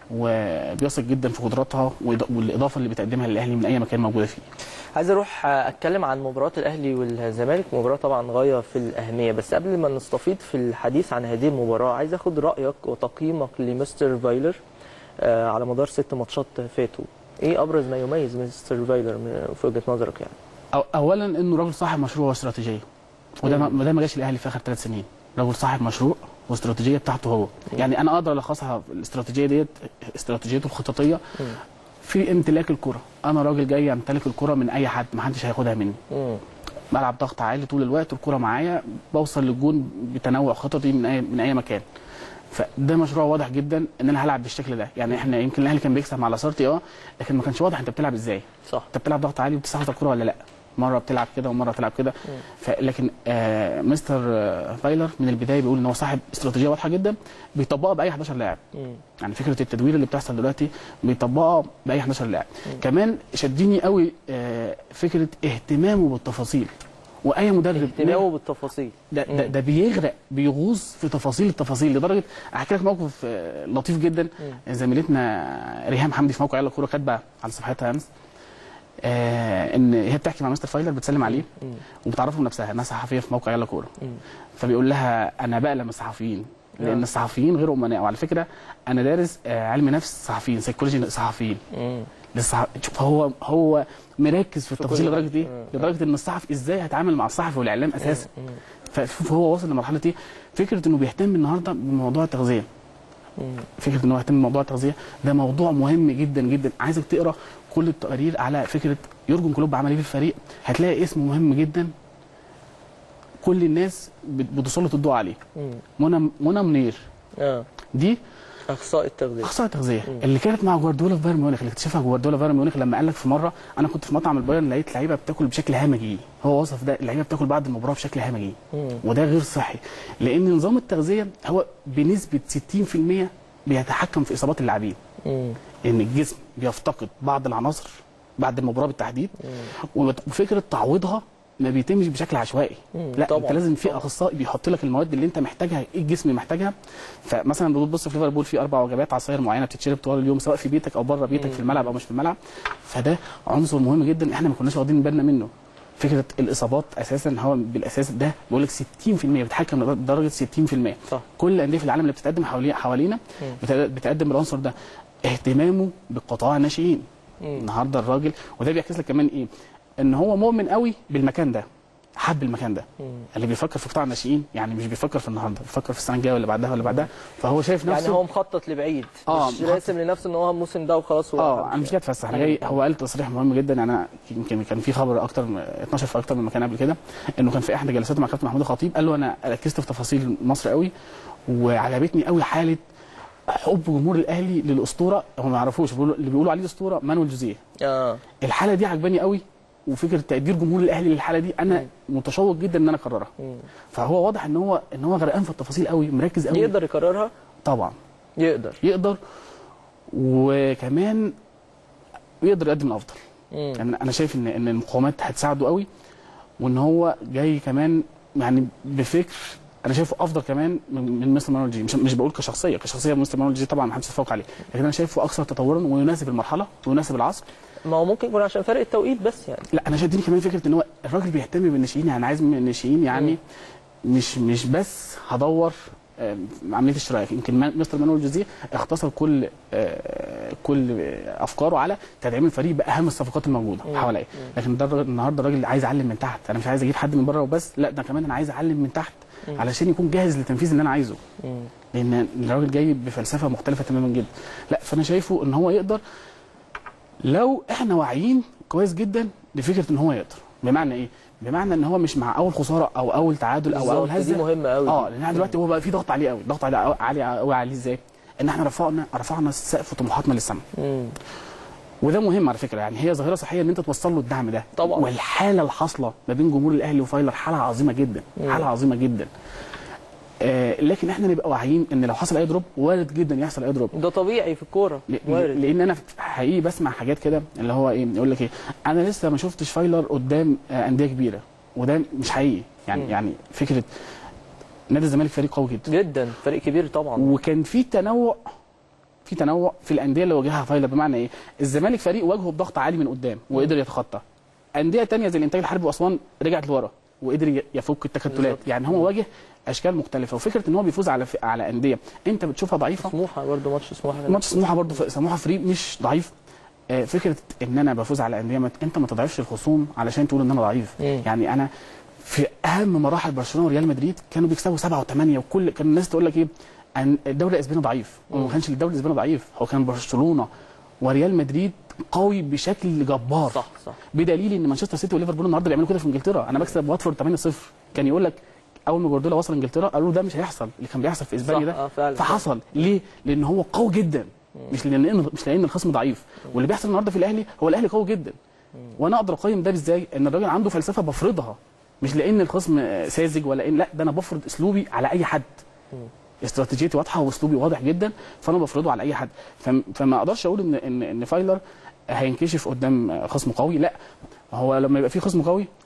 وبيثق جدا في قدراتها وإض- والاضافه اللي بتقدمها للاهلي من اي مكان موجوده فيه عايز اروح اتكلم عن مباراه الاهلي والزمالك مباراه طبعا غايه في الاهميه بس قبل ما نستفيض في الحديث عن هذه المباراه عايز اخد رايك وتقييمك لمستر فايلر آه، على مدار ست ماتشات فاتوا ايه ابرز ما يميز مستر فايلر من- في وجهه نظرك يعني أو اولا انه راجل صاحب مشروع واستراتيجيه وده ما ده ما جاش الاهلي في اخر ثلاث سنين راجل صاحب مشروع واستراتيجيه بتاعته هو يعني انا اقدر الخصها الاستراتيجيه ديت استراتيجيته الخططيه مم. في امتلاك الكره انا راجل جاي امتلك الكره من اي حد ما حدش هياخدها مني مم. بلعب ضغط عالي طول الوقت الكره معايا بوصل للجون بتنوع خططي من اي من اي مكان فده مشروع واضح جدا ان انا هلعب بالشكل ده يعني احنا يمكن الاهلي كان بيكسب مع لاسارتي اه لكن ما كانش واضح انت بتلعب ازاي صح انت بتلعب ضغط عالي وبتستحوذ على الكوره ولا لا مره بتلعب كده ومره بتلعب كده ف- لكن آه مستر آه فايلر من البدايه بيقول ان هو صاحب استراتيجيه واضحه جدا بيطبقها باي 11 لاعب مم. يعني فكره التدوير اللي بتحصل دلوقتي بيطبقها باي 11 لاعب كمان شدني قوي آه فكره اهتمامه بالتفاصيل واي مدرب اهتمامه بالتفاصيل ده, ده, ده بيغرق بيغوص في تفاصيل التفاصيل لدرجه احكي لك موقف آه، لطيف جدا زميلتنا ريهام حمدي في موقع يلا كوره كاتبه على صفحتها امس آه ان هي بتحكي مع مستر فايلر بتسلم عليه وبتعرفه بنفسها انها صحفيه في موقع يلا كوره فبيقول لها انا بقلم الصحفيين لان آه. الصحفيين غير امناء وعلى فكره انا دارس آه علم نفس صحفيين سيكولوجي صحفيين مم. للصح... شوف هو هو مركز في التفاصيل كل- لدرجه ايه؟ آه. لدرجه ان الصحفي ازاي هيتعامل مع الصحفي والاعلام اساسا فشوف هو واصل لمرحله ايه؟ فكره انه بيهتم النهارده بموضوع التغذيه مم. فكره انه يهتم بموضوع التغذيه ده موضوع مهم جدا جدا عايزك تقرا كل التقارير على فكره يورجن كلوب عمل ايه في الفريق هتلاقي اسم مهم جدا كل الناس بت- بتسلط الضوء عليه مم. منى منى منير اه دي اخصائي التغذيه اخصائي تغذيه اللي كانت مع جوارديولا في بايرن ميونخ اللي اكتشفها جوارديولا في بايرن ميونخ لما قال لك في مره انا كنت في مطعم البايرن لقيت لعيبه بتاكل بشكل همجي هو وصف ده اللعيبه بتاكل بعد المباراه بشكل همجي مم. وده غير صحي لان نظام التغذيه هو بنسبه 60% بيتحكم في اصابات اللاعبين مم. ان الجسم بيفتقد بعض العناصر بعد المباراه بالتحديد وبت- وفكره تعويضها ما بيتمش بشكل عشوائي مم. لا طبعاً. انت لازم في اخصائي بيحط لك المواد اللي انت محتاجها ايه الجسم محتاجها فمثلا بتبص في ليفربول في اربع وجبات عصاير معينه بتتشرب طوال اليوم سواء في بيتك او بره بيتك في الملعب او مش في الملعب فده عنصر مهم جدا احنا ما كناش واخدين بالنا منه فكره الاصابات اساسا هو بالاساس ده بيقول لك 60% بيتحكم لدرجه 60% صح. كل الانديه في العالم اللي بتتقدم حوالي حوالينا بت- بتقدم العنصر ده اهتمامه بقطاع الناشئين النهارده الراجل وده بيعكس لك كمان ايه ان هو مؤمن قوي بالمكان ده حب المكان ده اللي بيفكر في قطاع الناشئين يعني مش بيفكر في النهارده بيفكر في السنه الجايه ولا بعدها ولا بعدها فهو شايف نفسه يعني هو مخطط لبعيد آه، مش مخطط. راسم لنفسه ان هو الموسم ده وخلاص هو اه انا مش جاي اتفسح انا جاي هو قال تصريح مهم جدا يعني انا يمكن كان في خبر اكتر من- 12 في اكتر من مكان قبل كده انه كان في احدى جلساته مع كابتن محمود الخطيب قال له انا ركزت في تفاصيل مصر قوي وعجبتني قوي حاله حب جمهور الاهلي للاسطوره هم ما يعرفوش بيقولوا- اللي بيقولوا عليه اسطوره مانويل جوزيه اه الحاله دي عجباني قوي وفكره تقدير جمهور الاهلي للحاله دي انا متشوق جدا ان انا اكررها مم. فهو واضح ان هو ان هو غرقان في التفاصيل قوي مركز قوي يقدر يكررها طبعا يقدر يقدر وكمان يقدر يقدم الافضل مم. يعني انا شايف ان ان المقاومات هتساعده قوي وان هو جاي كمان يعني بفكر انا شايفه افضل كمان من من مستر مانويل جي مش, مش بقول كشخصيه كشخصيه مستر مانويل جي طبعا ما حدش يتفوق عليه لكن انا شايفه اكثر تطورا ويناسب المرحله ويناسب العصر ما هو ممكن يكون عشان فرق التوقيت بس يعني لا انا شدني كمان فكره ان هو الراجل بيهتم بالناشئين يعني عايز من الناشئين يعني مش مش بس هدور آه، عمليه الشراء يمكن ما- مستر مانويل جوزيه اختصر كل آه، كل آه، افكاره على تدعيم الفريق باهم الصفقات الموجوده حواليه لكن ده الراجل- النهارده الراجل عايز اعلم من تحت انا مش عايز اجيب حد من بره وبس لا ده كمان انا عايز اعلم من تحت علشان يكون جاهز لتنفيذ اللي انا عايزه مم. لان الراجل جاي بفلسفه مختلفه تماما جدا لا فانا شايفه ان هو يقدر لو احنا واعيين كويس جدا لفكره ان هو يقدر بمعنى ايه بمعنى ان هو مش مع اول خساره او اول تعادل او اول بالظبط، دي هزه مهمة أوي اه دي. لان احنا دلوقتي هو بقى في ضغط عليه قوي ضغط عليه قوي- عالي قوي عليه ازاي ان احنا رفعنا رفعنا سقف طموحاتنا للسماء مم. وده مهم على فكره يعني هي ظاهره صحيه ان انت توصل له الدعم ده طبعا. والحاله الحاصله ما بين جمهور الاهلي وفايلر حاله عظيمه جدا حاله عظيمه جدا آه لكن احنا نبقى واعيين ان لو حصل اي دروب وارد جدا يحصل اي دروب ده طبيعي في الكوره ل- وارد لان انا حقيقي بسمع حاجات كده اللي هو ايه يقول لك ايه انا لسه ما شفتش فايلر قدام آه، انديه كبيره وده مش حقيقي يعني مم. يعني فكره نادي الزمالك فريق قوي جدا جدا فريق كبير طبعا وكان في تنوع في تنوع في الانديه اللي واجهها فايلر بمعنى ايه الزمالك فريق واجهه بضغط عالي من قدام وقدر يتخطى انديه تانية زي الانتاج الحربي واسوان رجعت لورا وقدر ي- يفك التكتلات بالظبط. يعني هو واجه اشكال مختلفه وفكره ان هو بيفوز على ف- على انديه انت بتشوفها ضعيفه سموحه برضه ماتش سموحه كان- ماتش سموحه برضه ف- سموحه فريق مش ضعيف آه، فكره ان انا بفوز على انديه ما ت- انت ما تضعفش الخصوم علشان تقول ان انا ضعيف مم. يعني انا في اهم مراحل برشلونه وريال مدريد كانوا بيكسبوا سبعه وثمانيه وكل كان الناس تقول لك ايه ان الدوري الاسباني ضعيف هو ما كانش الدوري الاسباني ضعيف هو كان برشلونه وريال مدريد قوي بشكل جبار صح صح بدليل ان مانشستر سيتي وليفربول النهارده بيعملوا كده في انجلترا انا بكسب واتفورد 8-0 كان يقول لك اول ما جوارديولا وصل انجلترا قالوا له ده مش هيحصل اللي كان بيحصل في اسبانيا صح، ده آه، فعلا. فحصل ليه لان هو قوي جدا مش لان مش لان الخصم ضعيف واللي بيحصل النهارده في الاهلي هو الاهلي قوي جدا وانا اقدر اقيم ده ازاي ان الراجل عنده فلسفه بفرضها مش لان الخصم آه، ساذج ولا ان لا ده انا بفرض اسلوبي على اي حد استراتيجيتي واضحه واسلوبي واضح جدا فانا بفرضه على اي حد فم- فما اقدرش اقول ان ان ان فايلر هينكشف قدام خصم قوي لا هو لما يبقى في خصم قوي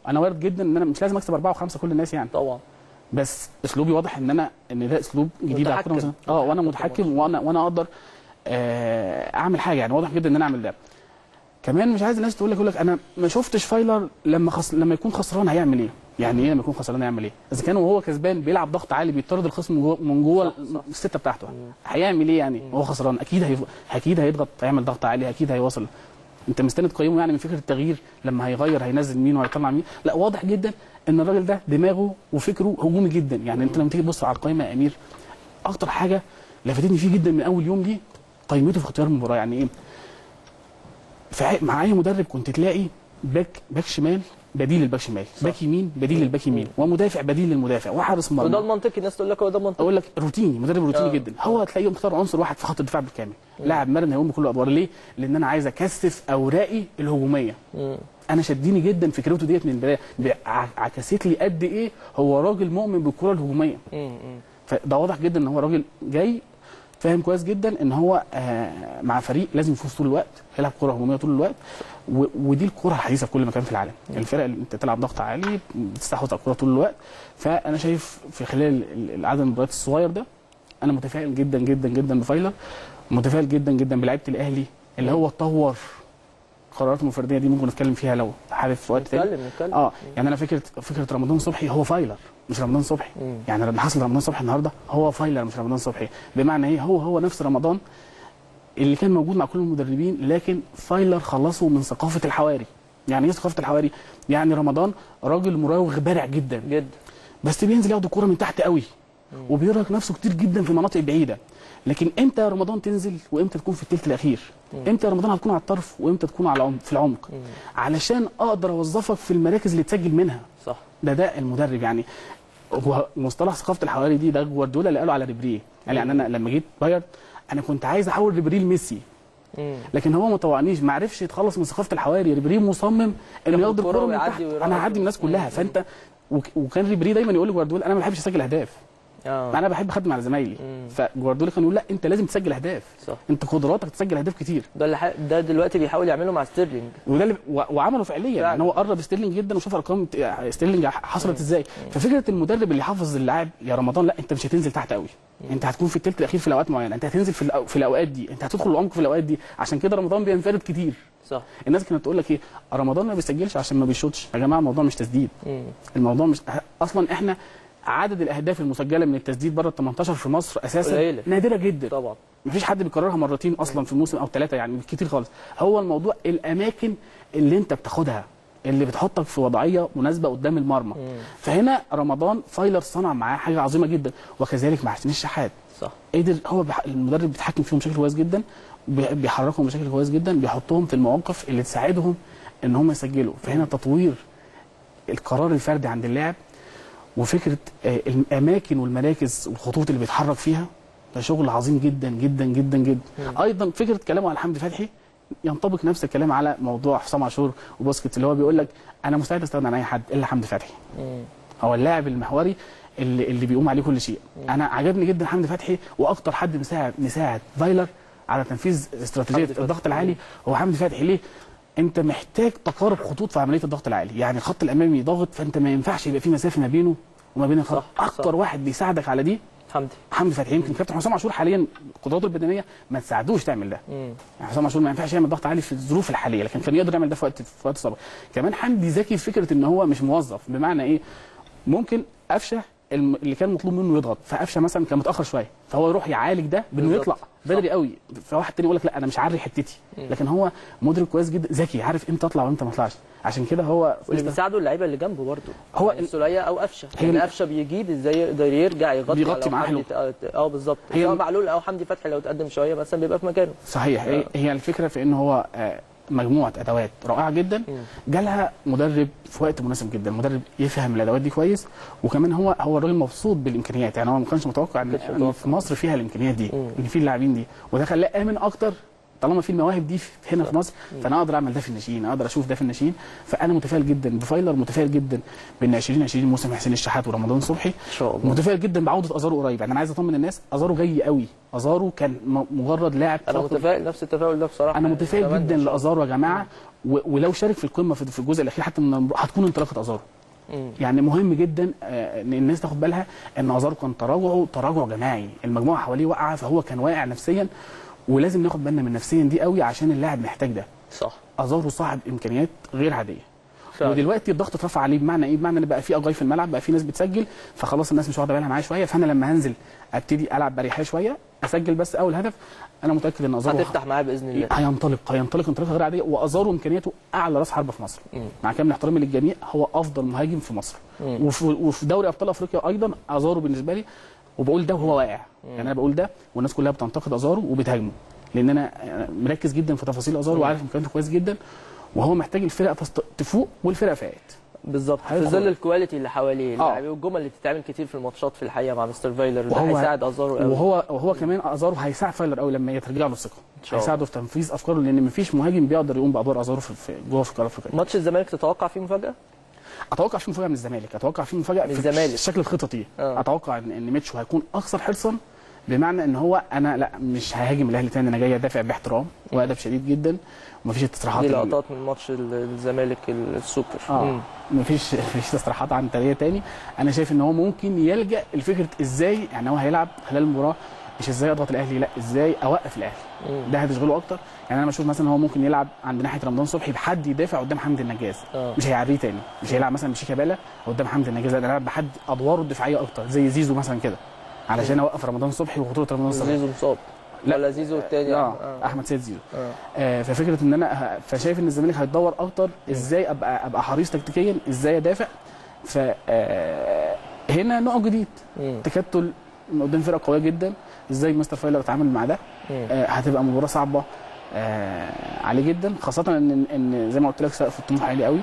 انا وارد جدا ان انا مش لازم اكسب اربعه وخمسه كل الناس يعني طبعا بس اسلوبي واضح ان انا ان ده اسلوب جديد على الكرة متحكم. المصرية. اه وانا متحكم في متحكم وانا وانا اقدر آه، اعمل حاجه يعني واضح جدا ان انا اعمل ده كمان مش عايز الناس تقول لك يقول لك انا ما شفتش فايلر لما خس... لما يكون خسران هيعمل ايه يعني ايه لما يكون خسران هيعمل ايه اذا كان وهو كسبان بيلعب ضغط عالي بيطرد الخصم من جوه من جوه صح، صح. السته بتاعته هيعمل ايه يعني وهو خسران اكيد هي... اكيد هيضغط هيعمل ضغط عالي اكيد هيوصل انت مستند تقيمه يعني من فكره التغيير لما هيغير هينزل مين وهيطلع مين لا واضح جدا ان الراجل ده دماغه وفكره هجومي جدا يعني انت لما تيجي تبص على القائمه يا امير اكتر حاجه لفتتني فيه جدا من اول يوم ليه قيمته في اختيار المباراه يعني ايه في ع- مع اي مدرب كنت تلاقي باك باك شمال بديل للباك شمال باك يمين بديل للباك يمين ومدافع بديل للمدافع وحارس وده مرمى المنطقي الناس تقول لك هو ده المنطقي اقول لك روتيني مدرب روتيني آه. جدا هو تلاقيه مختار عنصر واحد في خط الدفاع بالكامل لاعب مرن هيقوم بكل الادوار ليه لان انا عايز اكثف اوراقي الهجوميه مم. انا شدني جدا فكرته ديت من البدايه ع- عكست لي قد ايه هو راجل مؤمن بالكره الهجوميه مم. مم. فده واضح جدا ان هو راجل جاي فاهم كويس جدا ان هو آه مع فريق لازم يفوز طول الوقت يلعب كره هجوميه طول الوقت و- ودي الكره الحديثه في كل مكان في العالم الفرق اللي انت تلعب ضغط عالي بتستحوذ على الكره طول الوقت فانا شايف في خلال ال- العدد المباريات الصغير ده انا متفائل جدا جدا جدا بفايلر متفائل جدا جدا بلعيبه الاهلي اللي هو اتطور قراراته الفرديه دي ممكن نتكلم فيها لو حابب في وقت تاني نتكلم نتكلم اه يعني انا فكره فكره رمضان صبحي هو فايلر مش رمضان صبحي مم. يعني لما حصل رمضان صبحي النهارده هو فايلر مش رمضان صبحي بمعنى ايه هو هو نفس رمضان اللي كان موجود مع كل المدربين لكن فايلر خلصه من ثقافه الحواري يعني ايه ثقافه الحواري يعني رمضان راجل مراوغ بارع جدا جدا بس بينزل ياخد الكوره من تحت قوي وبيرهق نفسه كتير جدا في المناطق البعيده لكن امتى يا رمضان تنزل وامتى تكون في الثلث الاخير امتى يا رمضان هتكون على الطرف وامتى تكون على العمق في العمق علشان اقدر اوظفك في المراكز اللي تسجل منها صح ده ده المدرب يعني هو مصطلح ثقافه الحواري دي ده جوارديولا اللي قاله على ريبري قال يعني انا لما جيت بايرن انا كنت عايز احول ريبري لميسي مم. لكن هو ما طوعنيش ما عرفش يتخلص من ثقافه الحواري ريبري مصمم انه ياخد ياخد الكرة الكوره من ويعدي تحت ويراقب. انا هعدي من الناس كلها فانت وك- وكان ريبري دايما يقول لجوارديولا انا ما بحبش اسجل اهداف اه انا بحب اخدم على زمايلي مم. فجوارديولا كان يقول لا انت لازم تسجل اهداف صح انت قدراتك تسجل اهداف كتير ده اللي ح... ده دلوقتي بيحاول يعمله مع ستيرلينج وده اللي و... وعمله فعليا فعلا. يعني هو قرب ستيرلينج جدا وشاف ارقام ت- ستيرلينج حصلت ازاي ففكره المدرب اللي يحافظ اللاعب يا رمضان لا انت مش هتنزل تحت قوي انت هتكون في الثلث الاخير في الاوقات معينه انت هتنزل في, الأو... في الاوقات دي انت هتدخل العمق في الاوقات دي عشان كده رمضان بينفرد كتير صح الناس كانت تقول لك ايه رمضان ما بيسجلش عشان ما بيشوطش يا جماعه الموضوع مش تسديد مم. الموضوع مش اصلا احنا عدد الاهداف المسجله من التسديد بره ال 18 في مصر اساسا قليلة. نادره جدا طبعا مفيش حد بيكررها مرتين اصلا في الموسم او ثلاثه يعني كتير خالص هو الموضوع الاماكن اللي انت بتاخدها اللي بتحطك في وضعيه مناسبه قدام المرمى مم. فهنا رمضان فايلر صنع معاه حاجه عظيمه جدا وكذلك مع حسين الشحات صح قدر هو بح... المدرب بيتحكم فيهم بشكل كويس جدا بي- بيحركهم بشكل كويس جدا بيحطهم في المواقف اللي تساعدهم ان هم يسجلوا فهنا تطوير القرار الفردي عند اللاعب وفكره آه، الاماكن والمراكز والخطوط اللي بيتحرك فيها ده شغل عظيم جدا جدا جدا جدا ايضا فكره كلامه على حمدي فتحي ينطبق نفس الكلام على موضوع حسام عاشور وباسكت اللي هو بيقول لك انا مستعد استغنى عن اي حد الا حمدي فتحي مم. هو اللاعب المحوري اللي, اللي بيقوم عليه كل شيء انا عجبني جدا حمدي فتحي واكتر حد مساعد مساعد فايلر على تنفيذ استراتيجيه حمدي فتحي. الضغط العالي هو حمدي فتحي ليه انت محتاج تقارب خطوط في عمليه الضغط العالي يعني الخط الامامي ضاغط فانت ما ينفعش يبقى في مسافه ما بينه وما بين الخط صح، اكتر صح. واحد بيساعدك على دي حمدي حمدي فتحي يمكن كابتن حسام عاشور حاليا قدراته البدنيه ما تساعدوش تعمل ده مم. يعني حسام عاشور ما ينفعش يعمل ضغط عالي في الظروف الحاليه لكن كان يقدر يعمل ده في وقت في وقت سابق كمان حمدي ذكي في فكره ان هو مش موظف بمعنى ايه ممكن قفشه الم- اللي كان مطلوب منه يضغط فقفشه مثلا كان متاخر شويه فهو يروح يعالج ده بانه بالظبط. يطلع بدري قوي فواحد تاني يقول لك لا انا مش عاري حتتي لكن هو مدرك كويس جدا ذكي عارف امتى اطلع وامتى ما اطلعش عشان كده هو واللي بيساعده اللعيبه اللي جنبه برضه هو يعني السوليه او قفشه هي يعني ال- قفشه بيجيب ازاي يقدر يرجع يغطي بيغطي على معاه حد حلو. يت- اه اه بالظبط هي سواء ال- معلول او حمدي فتحي لو تقدم شويه مثلا بيبقى في مكانه صحيح هي, هي الفكره في ان هو آه، مجموعه ادوات رائعه جدا مم. جالها مدرب في وقت مناسب جدا مدرب يفهم الادوات دي كويس وكمان هو هو الراجل مبسوط بالامكانيات يعني هو ما كانش متوقع ان كانش إن متوقع. في مصر فيها الامكانيات دي مم. ان في اللاعبين دي وده خلاه امن اكتر طالما في المواهب دي في- هنا في مصر فانا اقدر اعمل ده في الناشئين اقدر اشوف ده في الناشئين فانا متفائل جدا بفايلر متفائل جدا بان 2020 موسم حسين الشحات ورمضان صبحي ان شاء الله متفائل جدا بعوده ازارو قريب يعني انا عايز اطمن الناس ازارو جاي قوي ازارو كان م- مجرد لاعب انا فقط. متفائل نفس التفاؤل ده بصراحه انا يعني متفائل أتمنى جدا إن شاء الله. لازارو يا جماعه و- ولو شارك في القمه في في الجزء الاخير حتى من هتكون انطلاقه ازارو مم. يعني مهم جدا آه، ان الناس تاخد بالها ان ازارو كان تراجعه تراجع جماعي المجموعه حواليه واقعه فهو كان واقع نفسيا ولازم ناخد بالنا من نفسيا دي قوي عشان اللاعب محتاج ده صح ازارو صاحب امكانيات غير عاديه فعلا. ودلوقتي الضغط اترفع عليه بمعنى ايه؟ بمعنى ان بقى في اجاي في الملعب بقى في ناس بتسجل فخلاص الناس مش واخده بالها معايا شويه فانا لما هنزل ابتدي العب بريحيه شويه اسجل بس اول هدف انا متاكد ان ازارو هتفتح معاه باذن الله هينطلق هينطلق انطلاقه غير عاديه وازارو امكانياته اعلى راس حربه في مصر مم. مع كامل احترامي للجميع هو افضل مهاجم في مصر مم. وفي, وفي دوري ابطال افريقيا ايضا ازارو بالنسبه لي وبقول ده وهو واقع يعني انا بقول ده والناس كلها بتنتقد ازارو وبتهاجمه لان انا مركز جدا في تفاصيل ازارو وعارف امكانياته كويس جدا وهو محتاج الفرقه تست- تفوق والفرقه فاقت بالظبط في هيدخل. ظل الكواليتي اللي حواليه آه. اللاعبين والجمل اللي بتتعمل كتير في الماتشات في الحقيقه مع مستر فايلر ده وهو- هيساعد ازارو قوي وهو وهو كمان ازارو هيساعد فايلر قوي لما يترجع له الثقه شاء الله. هيساعده في تنفيذ افكاره لان مفيش مهاجم بيقدر يقوم بادوار ازارو في في- جوه في القاره الافريقيه ماتش الزمالك تتوقع فيه مفاجاه اتوقع في مفاجاه من الزمالك اتوقع في مفاجاه من في الزمالك. الشكل الخططي آه. اتوقع ان ان ميتشو هيكون اكثر حرصا بمعنى ان هو انا لا مش ههاجم الاهلي تاني انا جاي ادافع باحترام وادب شديد جدا ومفيش التصريحات دي ال- لقطات من ماتش ال- الزمالك السوبر اه مم. مفيش مفيش تصريحات عن تاريه تاني انا شايف ان هو ممكن يلجا لفكره ازاي يعني هو هيلعب خلال المباراه مش ازاي اضغط الاهلي لا ازاي اوقف الاهلي مم. ده هتشغله اكتر يعني انا بشوف مثلا هو ممكن يلعب عند ناحيه رمضان صبحي بحد يدافع قدام حمدي النجاز آه. مش هيعريه تاني مش هيلعب مثلا بشيكابالا قدام حمدي النجاز لا ده هيلعب بحد ادواره الدفاعيه اكتر زي زيزو مثلا كده علشان اوقف رمضان صبحي وخطوره رمضان صبحي زيزو مصاب لا. ولا زيزو التاني اه احمد سيد زيزو آه. آه ففكره ان انا ه- فشايف ان الزمالك هيتدور اكتر ازاي ابقى ابقى حريص تكتيكيا ازاي ادافع ف آه، هنا نوع جديد مم. تكتل من قدام فرقه قويه جدا ازاي مستر فايلر اتعامل مع ده مم. آه، هتبقى مباراه صعبه آه، عليه جدا خاصه ان ان زي ما قلت لك سقف الطموح عالي قوي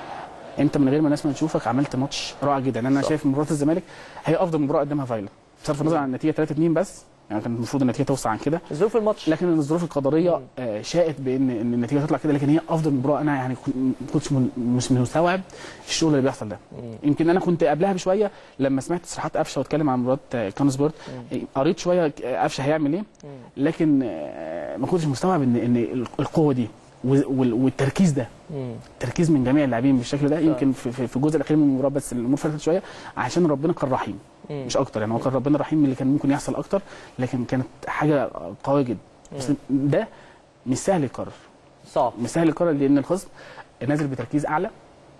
انت من غير ما الناس ما تشوفك عملت ماتش رائع جدا انا صح. شايف مباراه الزمالك هي افضل مباراه قدمها فايلر بصرف النظر عن النتيجه 3 2 بس يعني كان المفروض النتيجه توسع عن كده ظروف الماتش لكن الظروف القدريه مم. آه، شاءت بان ان النتيجه تطلع كده لكن هي افضل مباراه انا يعني كنت- ما كنتش من- مش مستوعب الشغل اللي بيحصل ده مم. يمكن انا كنت قبلها بشويه لما سمعت تصريحات قفشه واتكلم عن مباراه آه، كان سبورت قريت شويه آه، قفشه هيعمل ايه مم. لكن آه، ما كنتش مستوعب ان ان القوه دي وال- وال- والتركيز ده مم. التركيز من جميع اللاعبين بالشكل ده يمكن في, في في الجزء الاخير من المباراه بس الامور فرقت شويه عشان ربنا كان رحيم مم. مش اكتر يعني هو كان ربنا رحيم من اللي كان ممكن يحصل اكتر لكن كانت حاجه قويه جدا بس ده مش سهل يتكرر صعب مش سهل يتكرر لان الخصم نازل بتركيز اعلى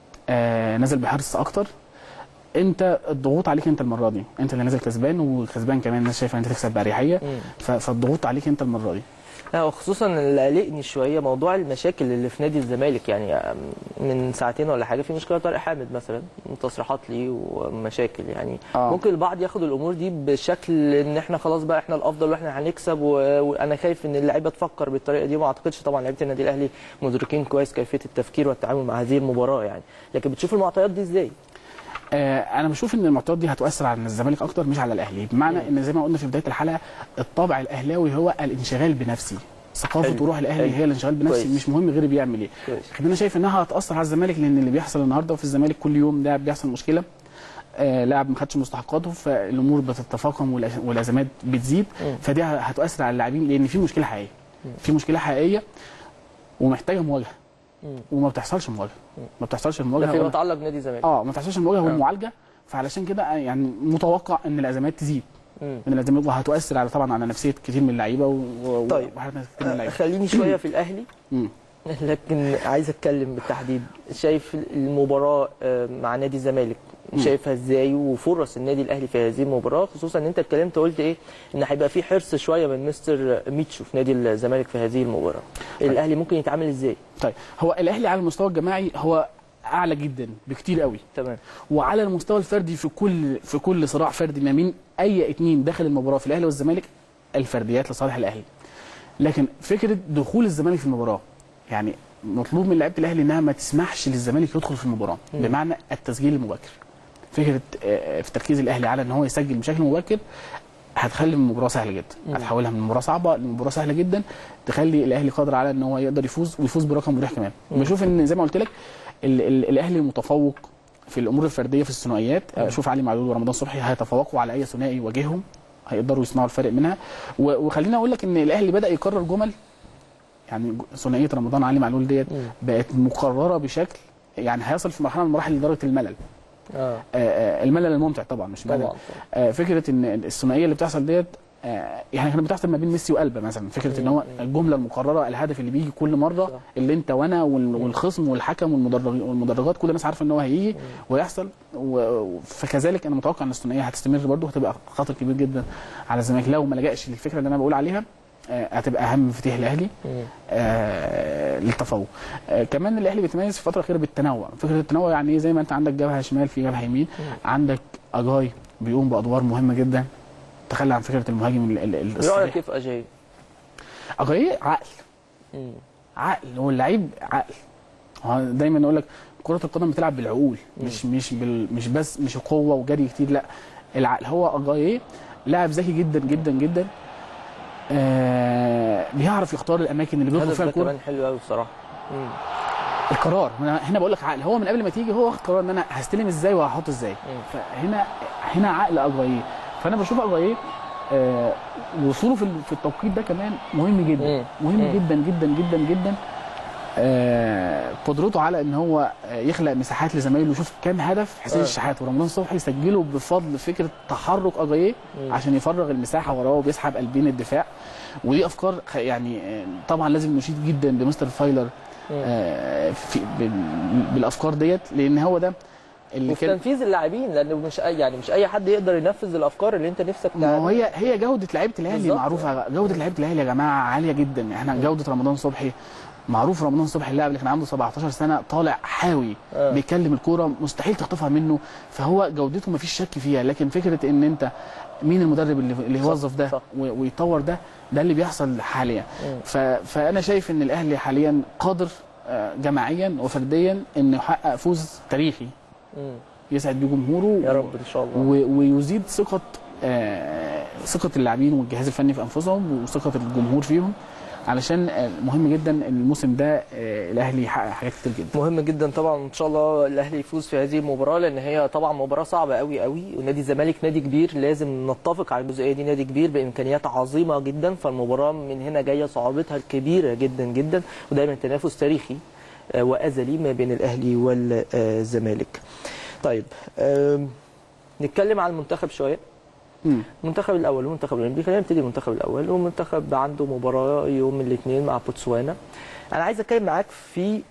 آه نازل بحرص اكتر انت الضغوط عليك انت المره دي انت اللي نازل كسبان وكسبان كمان الناس شايفه ان انت تكسب باريحيه مم. ف- فالضغوط عليك انت المره دي لا وخصوصا اللي قلقني شويه موضوع المشاكل اللي في نادي الزمالك يعني أم، من ساعتين ولا حاجه في مشكله طارق حامد مثلا تصريحات ليه ومشاكل يعني آه. ممكن البعض ياخد الامور دي بشكل ان احنا خلاص بقى احنا الافضل واحنا هنكسب و... وانا خايف ان اللعيبه تفكر بالطريقه دي وما اعتقدش طبعا لعيبه النادي الاهلي مدركين كويس كيفيه التفكير والتعامل مع هذه المباراه يعني لكن بتشوف المعطيات دي ازاي؟ آه انا بشوف ان المعطيات دي هتؤثر على الزمالك اكتر مش على الاهلي بمعنى ان زي ما قلنا في بدايه الحلقه الطابع الاهلاوي هو الانشغال بنفسي ثقافه حلو. وروح الاهلي حلو. هي الانشغال بنفسي كويس. مش مهم غيري بيعمل ايه كويس. لكن انا شايف انها هتاثر على الزمالك لان اللي بيحصل النهارده في الزمالك كل يوم لاعب بيحصل مشكله آه لاعب ما خدش مستحقاته فالامور بتتفاقم والأز- والازمات بتزيد مم. فدي هتؤثر على اللاعبين لان في مشكله حقيقيه في مشكله حقيقيه ومحتاجه مواجهه مم. وما بتحصلش مواجهه ما بتحصلش ده المواجهه فيما ولا- يتعلق بنادي الزمالك اه ما بتحصلش المواجهه آه. والمعالجه فعلشان كده يعني متوقع ان الازمات تزيد مم. ان الازمات وهتؤثر على طبعا على نفسيه كتير من اللعيبه و... و- طيب. وحالات ناس كتير من اللعيبه خليني شويه في الاهلي مم. لكن عايز اتكلم بالتحديد شايف المباراه آه، مع نادي الزمالك شايفها ازاي وفرص النادي الاهلي في هذه المباراه خصوصا ان انت اتكلمت قلت ايه ان هيبقى في حرص شويه من مستر ميتشو في نادي الزمالك في هذه المباراه الاهلي ممكن يتعامل ازاي طيب هو الاهلي على المستوى الجماعي هو اعلى جدا بكتير قوي تمام وعلى المستوى الفردي في كل في كل صراع فردي ما بين اي اتنين داخل المباراه في الاهلي والزمالك الفرديات لصالح الاهلي لكن فكره دخول الزمالك في المباراه يعني مطلوب من لعيبه الاهلي انها ما تسمحش للزمالك يدخل في المباراه مم. بمعنى التسجيل المبكر فكره آه، في تركيز الاهلي على ان هو يسجل بشكل مبكر هتخلي المباراه سهله جدا هتحولها من مباراه صعبه لمباراه سهله جدا تخلي الاهلي قادر على ان هو يقدر يفوز ويفوز برقم مريح كمان بشوف ان زي ما قلت لك ال- ال- الاهلي متفوق في الامور الفرديه في الثنائيات اشوف علي معلول ورمضان صبحي هيتفوقوا على اي ثنائي يواجههم هيقدروا يصنعوا الفرق منها و- وخليني اقول لك ان الاهلي بدا يكرر جمل يعني ج- ثنائيه رمضان علي معلول ديت بقت مكرره بشكل يعني هيصل في مرحله من المراحل لدرجه الملل اه آه، آه، الملل الممتع طبعا مش ملل طبعا آه، فكره ان الثنائيه اللي بتحصل ديت آه، يعني كانت بتحصل ما بين ميسي وقلبه مثلا فكره ان هو الجمله المقرره الهدف اللي بيجي كل مره صح. اللي انت وانا وال- والخصم والحكم والمدرج- والمدرجات كل الناس عارفه ان هو هيجي ويحصل و- فكذلك انا متوقع ان الثنائيه هتستمر برضه هتبقى خطر كبير جدا على الزمالك لو ما لجاش للفكره اللي انا بقول عليها آه، هتبقى اهم مفاتيح الاهلي مم. آه، للتفوق آه، كمان الاهلي بيتميز في الفتره الاخيره بالتنوع فكره التنوع يعني ايه زي ما انت عندك جبهه شمال في جبهه يمين عندك اجاي بيقوم بادوار مهمه جدا تخلى عن فكره المهاجم ال- ال- ال- رايك الصريح كيف اجاي؟ اجاي عقل مم. عقل هو اللعيب عقل هو دايما اقول لك كره القدم بتلعب بالعقول مش مش بال مش بس مش قوه وجري كتير لا العقل هو اجاي لاعب ذكي جدا جدا جدا آه بيعرف يختار الاماكن اللي بيدخل الهدف فيها ده الكوره كمان حلو قوي بصراحه مم. القرار انا هنا بقول لك عقل هو من قبل ما تيجي هو واخد قرار ان انا هستلم ازاي وهحط ازاي فهنا هنا عقل اجاييه فانا بشوف اجاييه آه وصوله في ال- في التوقيت ده كمان مهم جدا مم. مهم مم. جدا جدا جدا جدا آه قدرته على ان هو آه، يخلق مساحات لزمايله وشوف كام هدف حسين آه. الشحات ورمضان صبحي سجلوا بفضل فكره تحرك اجاييه مم. عشان يفرغ المساحه وراه وبيسحب قلبين الدفاع ودي افكار خ- يعني آه، طبعا لازم نشيد جدا بمستر فايلر آه، في بال- بالافكار ديت لان هو ده اللي وفي كان تنفيذ اللاعبين لانه مش اي يعني مش اي حد يقدر ينفذ الافكار اللي انت نفسك ما هو تعملها. هي هي جوده لعيبه الاهلي بالظبط. معروفه جوده لعيبه الاهلي يا جماعه عاليه جدا احنا جوده رمضان صبحي معروف رمضان صبحي اللاعب اللي كان عنده 17 سنه طالع حاوي آه. بيكلم الكوره مستحيل تخطفها منه فهو جودته ما فيش شك فيها لكن فكره ان انت مين المدرب اللي اللي يوظف ده صح. و- ويطور ده ده اللي بيحصل حاليا مم. ف... فانا شايف ان الاهلي حاليا قادر آه، جماعيا وفرديا انه يحقق فوز تاريخي مم. يسعد بيه جمهوره يا رب ان شاء الله و- ويزيد ثقه آه، ثقه اللاعبين والجهاز الفني في انفسهم وثقه الجمهور فيهم علشان آه، مهم جدا إن الموسم ده آه، الاهلي يحقق حاجات كتير جدا مهم جدا طبعا ان شاء الله الاهلي يفوز في هذه المباراه لان هي طبعا مباراه صعبه قوي قوي ونادي الزمالك نادي كبير لازم نتفق على الجزئيه دي نادي كبير بامكانيات عظيمه جدا فالمباراه من هنا جايه صعوبتها الكبيره جدا جدا ودايما تنافس تاريخي آه، وازلي ما بين الاهلي والزمالك. طيب آم، نتكلم عن المنتخب شويه مم. المنتخب الاول والمنتخب الاولمبي خلينا نبتدي المنتخب الاول والمنتخب عنده مباراه يوم الاثنين مع بوتسوانا انا عايز اتكلم معاك في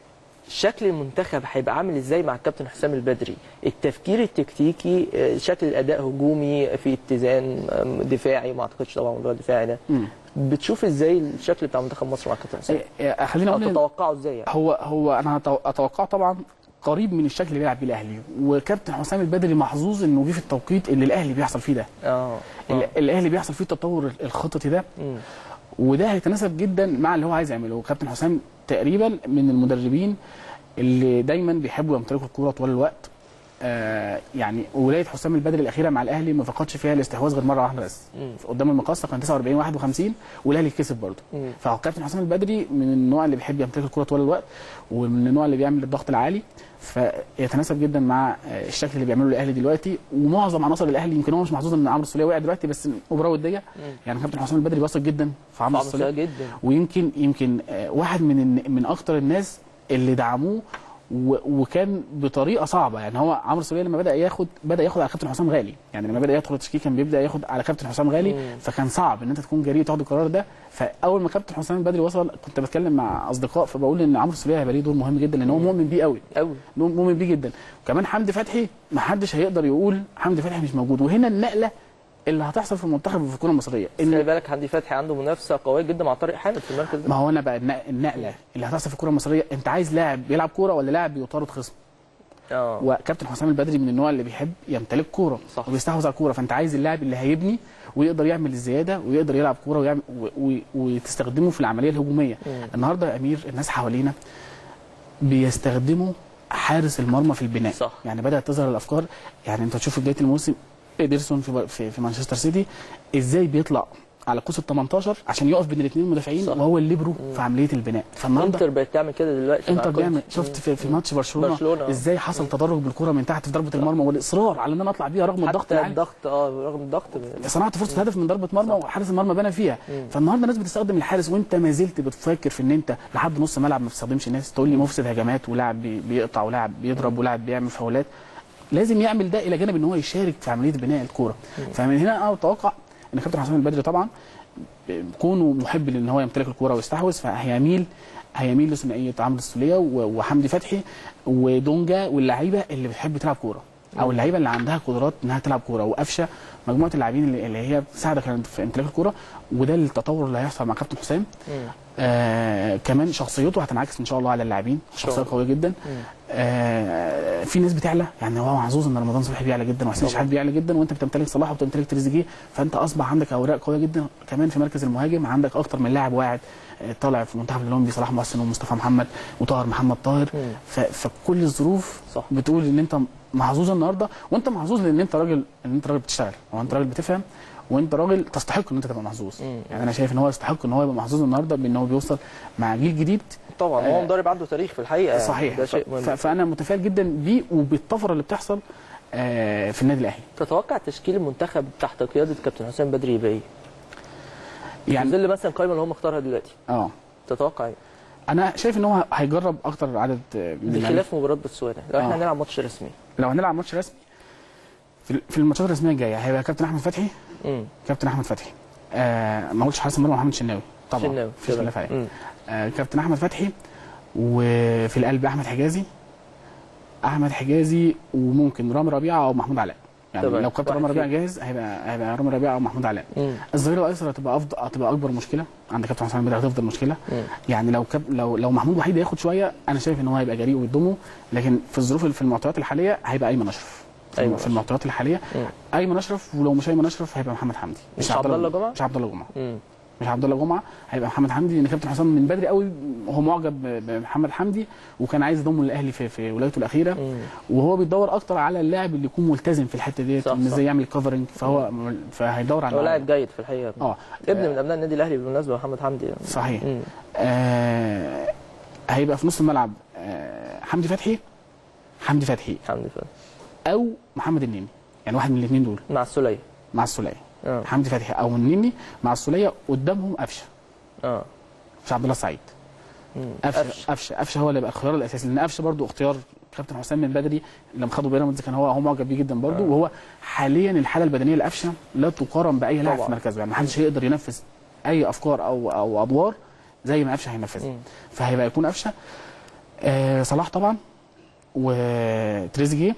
شكل المنتخب هيبقى عامل ازاي مع الكابتن حسام البدري التفكير التكتيكي آه، شكل الاداء هجومي في اتزان آم، دفاعي ما اعتقدش طبعا موضوع الدفاعي ده مم. بتشوف ازاي الشكل بتاع منتخب مصر مع الكابتن حسام آه، آه، خلينا او اقول إن تتوقعه ازاي يعني هو هو انا أتو- اتوقع طبعا قريب من الشكل اللي بيلعب بيه الاهلي وكابتن حسام البدري محظوظ انه جه في التوقيت اللي الاهلي بيحصل فيه ده اه ال- آه. الاهلي بيحصل فيه التطور الخططي ده مم. وده هيتناسب جدا مع اللي هو عايز يعمله كابتن حسام تقريبا من المدربين اللي دايما بيحبوا يمتلكوا الكوره طول الوقت آه يعني ولايه حسام البدري الاخيره مع الاهلي ما فقدش فيها الاستحواذ غير مره واحده بس مم. قدام المقصه كان 49 51 والاهلي كسب برضه مم. فكابتن حسام البدري من النوع اللي بيحب يمتلك الكوره طول الوقت ومن النوع اللي بيعمل الضغط العالي فيتناسب جدا مع آه، الشكل اللي بيعمله الاهلي دلوقتي ومعظم عناصر الاهلي يمكن هو مش محظوظ ان عمرو السوليه وقع دلوقتي بس مباراه وديه يعني كابتن حسام البدري واثق جدا في عمرو صعب السوليه جدا ويمكن يمكن آه، واحد من الن- من اكتر الناس اللي دعموه و- وكان بطريقه صعبه يعني هو عمرو السوليه لما بدا ياخد بدا ياخد على كابتن حسام غالي يعني لما بدا يدخل التشكيل كان بيبدا ياخد على كابتن حسام غالي مم. فكان صعب ان انت تكون جريء تاخد القرار ده فاول ما كابتن حسام البدري وصل كنت بتكلم مع اصدقاء فبقول ان عمرو السوليه هيبقى ليه دور مهم جدا لان هو مؤمن بيه قوي قوي مؤمن بيه جدا وكمان حمدي فتحي ما حدش هيقدر يقول حمدي فتحي مش موجود وهنا النقله اللي هتحصل في المنتخب وفي الكره المصريه خلي ان بالك حمدي فتحي عنده منافسه قويه جدا مع طارق حامد في المركز ده ما هو انا بقى النق- النقله اللي هتحصل في الكره المصريه انت عايز لاعب بيلعب كوره ولا لاعب بيطارد خصم اه وكابتن حسام البدري من النوع اللي بيحب يمتلك كوره صح. وبيستحوذ على الكوره فانت عايز اللاعب اللي هيبني ويقدر يعمل الزياده ويقدر يلعب كوره ويعمل و- و- وتستخدمه في العمليه الهجوميه مم. النهارده يا امير الناس حوالينا بيستخدموا حارس المرمى في البناء صح. يعني بدات تظهر الافكار يعني انت تشوف في بدايه الموسم ادرسون في في, في مانشستر سيتي ازاي بيطلع على قوس ال 18 عشان يقف بين الاثنين المدافعين صح. وهو الليبرو في عمليه البناء فالنهارده انتر بقت تعمل كده دلوقتي مع انتر كونتي. بيعمل شفت في, في ماتش برشلونه, برشلونة. ازاي حصل تدرج بالكره من تحت في ضربه المرمى والاصرار على ان انا اطلع بيها رغم الضغط حتى العالي الضغط اه رغم الضغط صنعت فرصه هدف من ضربه مرمى وحارس المرمى بنى فيها فالنهارده الناس بتستخدم الحارس وانت ما زلت بتفكر في ان انت لحد نص ملعب ما بتستخدمش الناس تقول لي مفسد هجمات ولاعب بي- بيقطع ولاعب بيضرب ولاعب بيعمل فاولات لازم يعمل ده الى جانب ان هو يشارك في عمليه بناء الكوره فمن هنا انا اتوقع ان كابتن حسام البدري طبعا كونه محب لان هو يمتلك الكوره ويستحوذ فهيميل هيميل لثنائيه عمرو السوليه و- وحمدي فتحي ودونجا واللعيبه اللي بتحب تلعب كوره او اللعيبه اللي عندها قدرات انها تلعب كوره وقفشه مجموعه اللاعبين اللي اللي هي بتساعدك في امتلاك الكوره وده التطور اللي هيحصل مع كابتن حسام آه كمان شخصيته هتنعكس ان شاء الله على اللاعبين شخصيه الله. قويه جدا آه في ناس بتعلى يعني هو محظوظ ان رمضان صبحي بيعلى جدا وحسين شحات بيعلى جدا وانت بتمتلك صلاح وبتمتلك تريزيجيه فانت اصبح عندك اوراق قويه جدا كمان في مركز المهاجم عندك اكتر من لاعب واعد آه، طالع في المنتخب الاولمبي صلاح محسن ومصطفى محمد وطاهر محمد طاهر مم. ف- فكل الظروف صح. بتقول ان انت محظوظ النهارده وانت محظوظ لان انت راجل ان انت راجل بتشتغل وانت راجل بتفهم وانت راجل تستحق ان انت تبقى محظوظ مم. يعني انا شايف ان هو يستحق ان هو يبقى محظوظ النهارده بان هو بيوصل مع جيل جديد طبعا هو آه. مدرب عنده تاريخ في الحقيقه يعني. صحيح ده شيء ف- مهم فانا متفائل جدا بيه وبالطفره اللي بتحصل آه، في النادي الاهلي تتوقع تشكيل المنتخب تحت قياده كابتن حسام بدري يبقى ايه؟ في يعني ظل مثلا القائمه اللي هم اختارها دلوقتي اه تتوقع ايه؟ انا شايف ان هو هيجرب اكتر عدد آه، من اللعيبة. بخلاف مباراه بوتسوانا لو احنا آه. هنلعب ماتش رسمي لو هنلعب ماتش رسمي في في الماتشات الرسميه الجايه هيبقى كابتن احمد فتحي امم كابتن احمد فتحي آه ما قلتش حارس المرمى محمد شناوي طبعا شناوي مفيش خلاف عليه مم. آه كابتن احمد فتحي وفي القلب احمد حجازي احمد حجازي وممكن رامي ربيعه او محمود علاء يعني تمام. لو كابتن واحد رامي ربيعه فيهم. جاهز هيبقى هيبقى رامي ربيعه او محمود علاء مم. الظهير الايسر هتبقى افضل هتبقى اكبر مشكله عند كابتن حسام البدري هتفضل مشكله مم. يعني لو كاب لو لو محمود وحيد هياخد شويه انا شايف ان هو هيبقى جريء ويضمه لكن في الظروف اللي في المعطيات الحاليه هيبقى ايمن اشرف في أيمن الم- في أشرف. المعطيات الحاليه مم. ايمن اشرف ولو مش ايمن اشرف هيبقى محمد حمدي مش عبد الله جمعة؟ مش عبد الله جمعه مم. مش عبد الله جمعه هيبقى محمد حمدي لان كابتن حسام من بدري قوي هو معجب ب- بمحمد حمدي وكان عايز يضمه للاهلي في في ولايته الاخيره مم. وهو بيدور اكتر على اللاعب اللي يكون ملتزم في الحته ديت صح، ان صح. ازاي يعمل كفرنج فهو فهيدور على هو لاعب جيد في الحقيقه اه ابن من ابناء النادي الاهلي بالمناسبه محمد حمدي يعني. صحيح مم. آه هيبقى في نص الملعب آه حمدي فتحي حمدي فتحي حمدي فضل. او محمد النني يعني واحد من الاثنين دول مع السوليه مع السوليه اه حمدي فتحي او النني مع السوليه قدامهم قفشه اه مش عبد الله السعيد مم. قفشه قفشه قفشه قفشه هو اللي يبقى الخيار الاساسي لان قفشه برضو اختيار كابتن حسام من بدري لما خدوا بيراميدز كان هو هو معجب بيه جدا برضو آه. وهو حاليا الحاله البدنيه لقفشه لا تقارن باي لاعب طبعا. في مركزه يعني ما حدش هيقدر ينفذ اي افكار او او ادوار زي ما قفشه هينفذها مم. فهيبقى يكون قفشه آه صلاح طبعا وتريزيجيه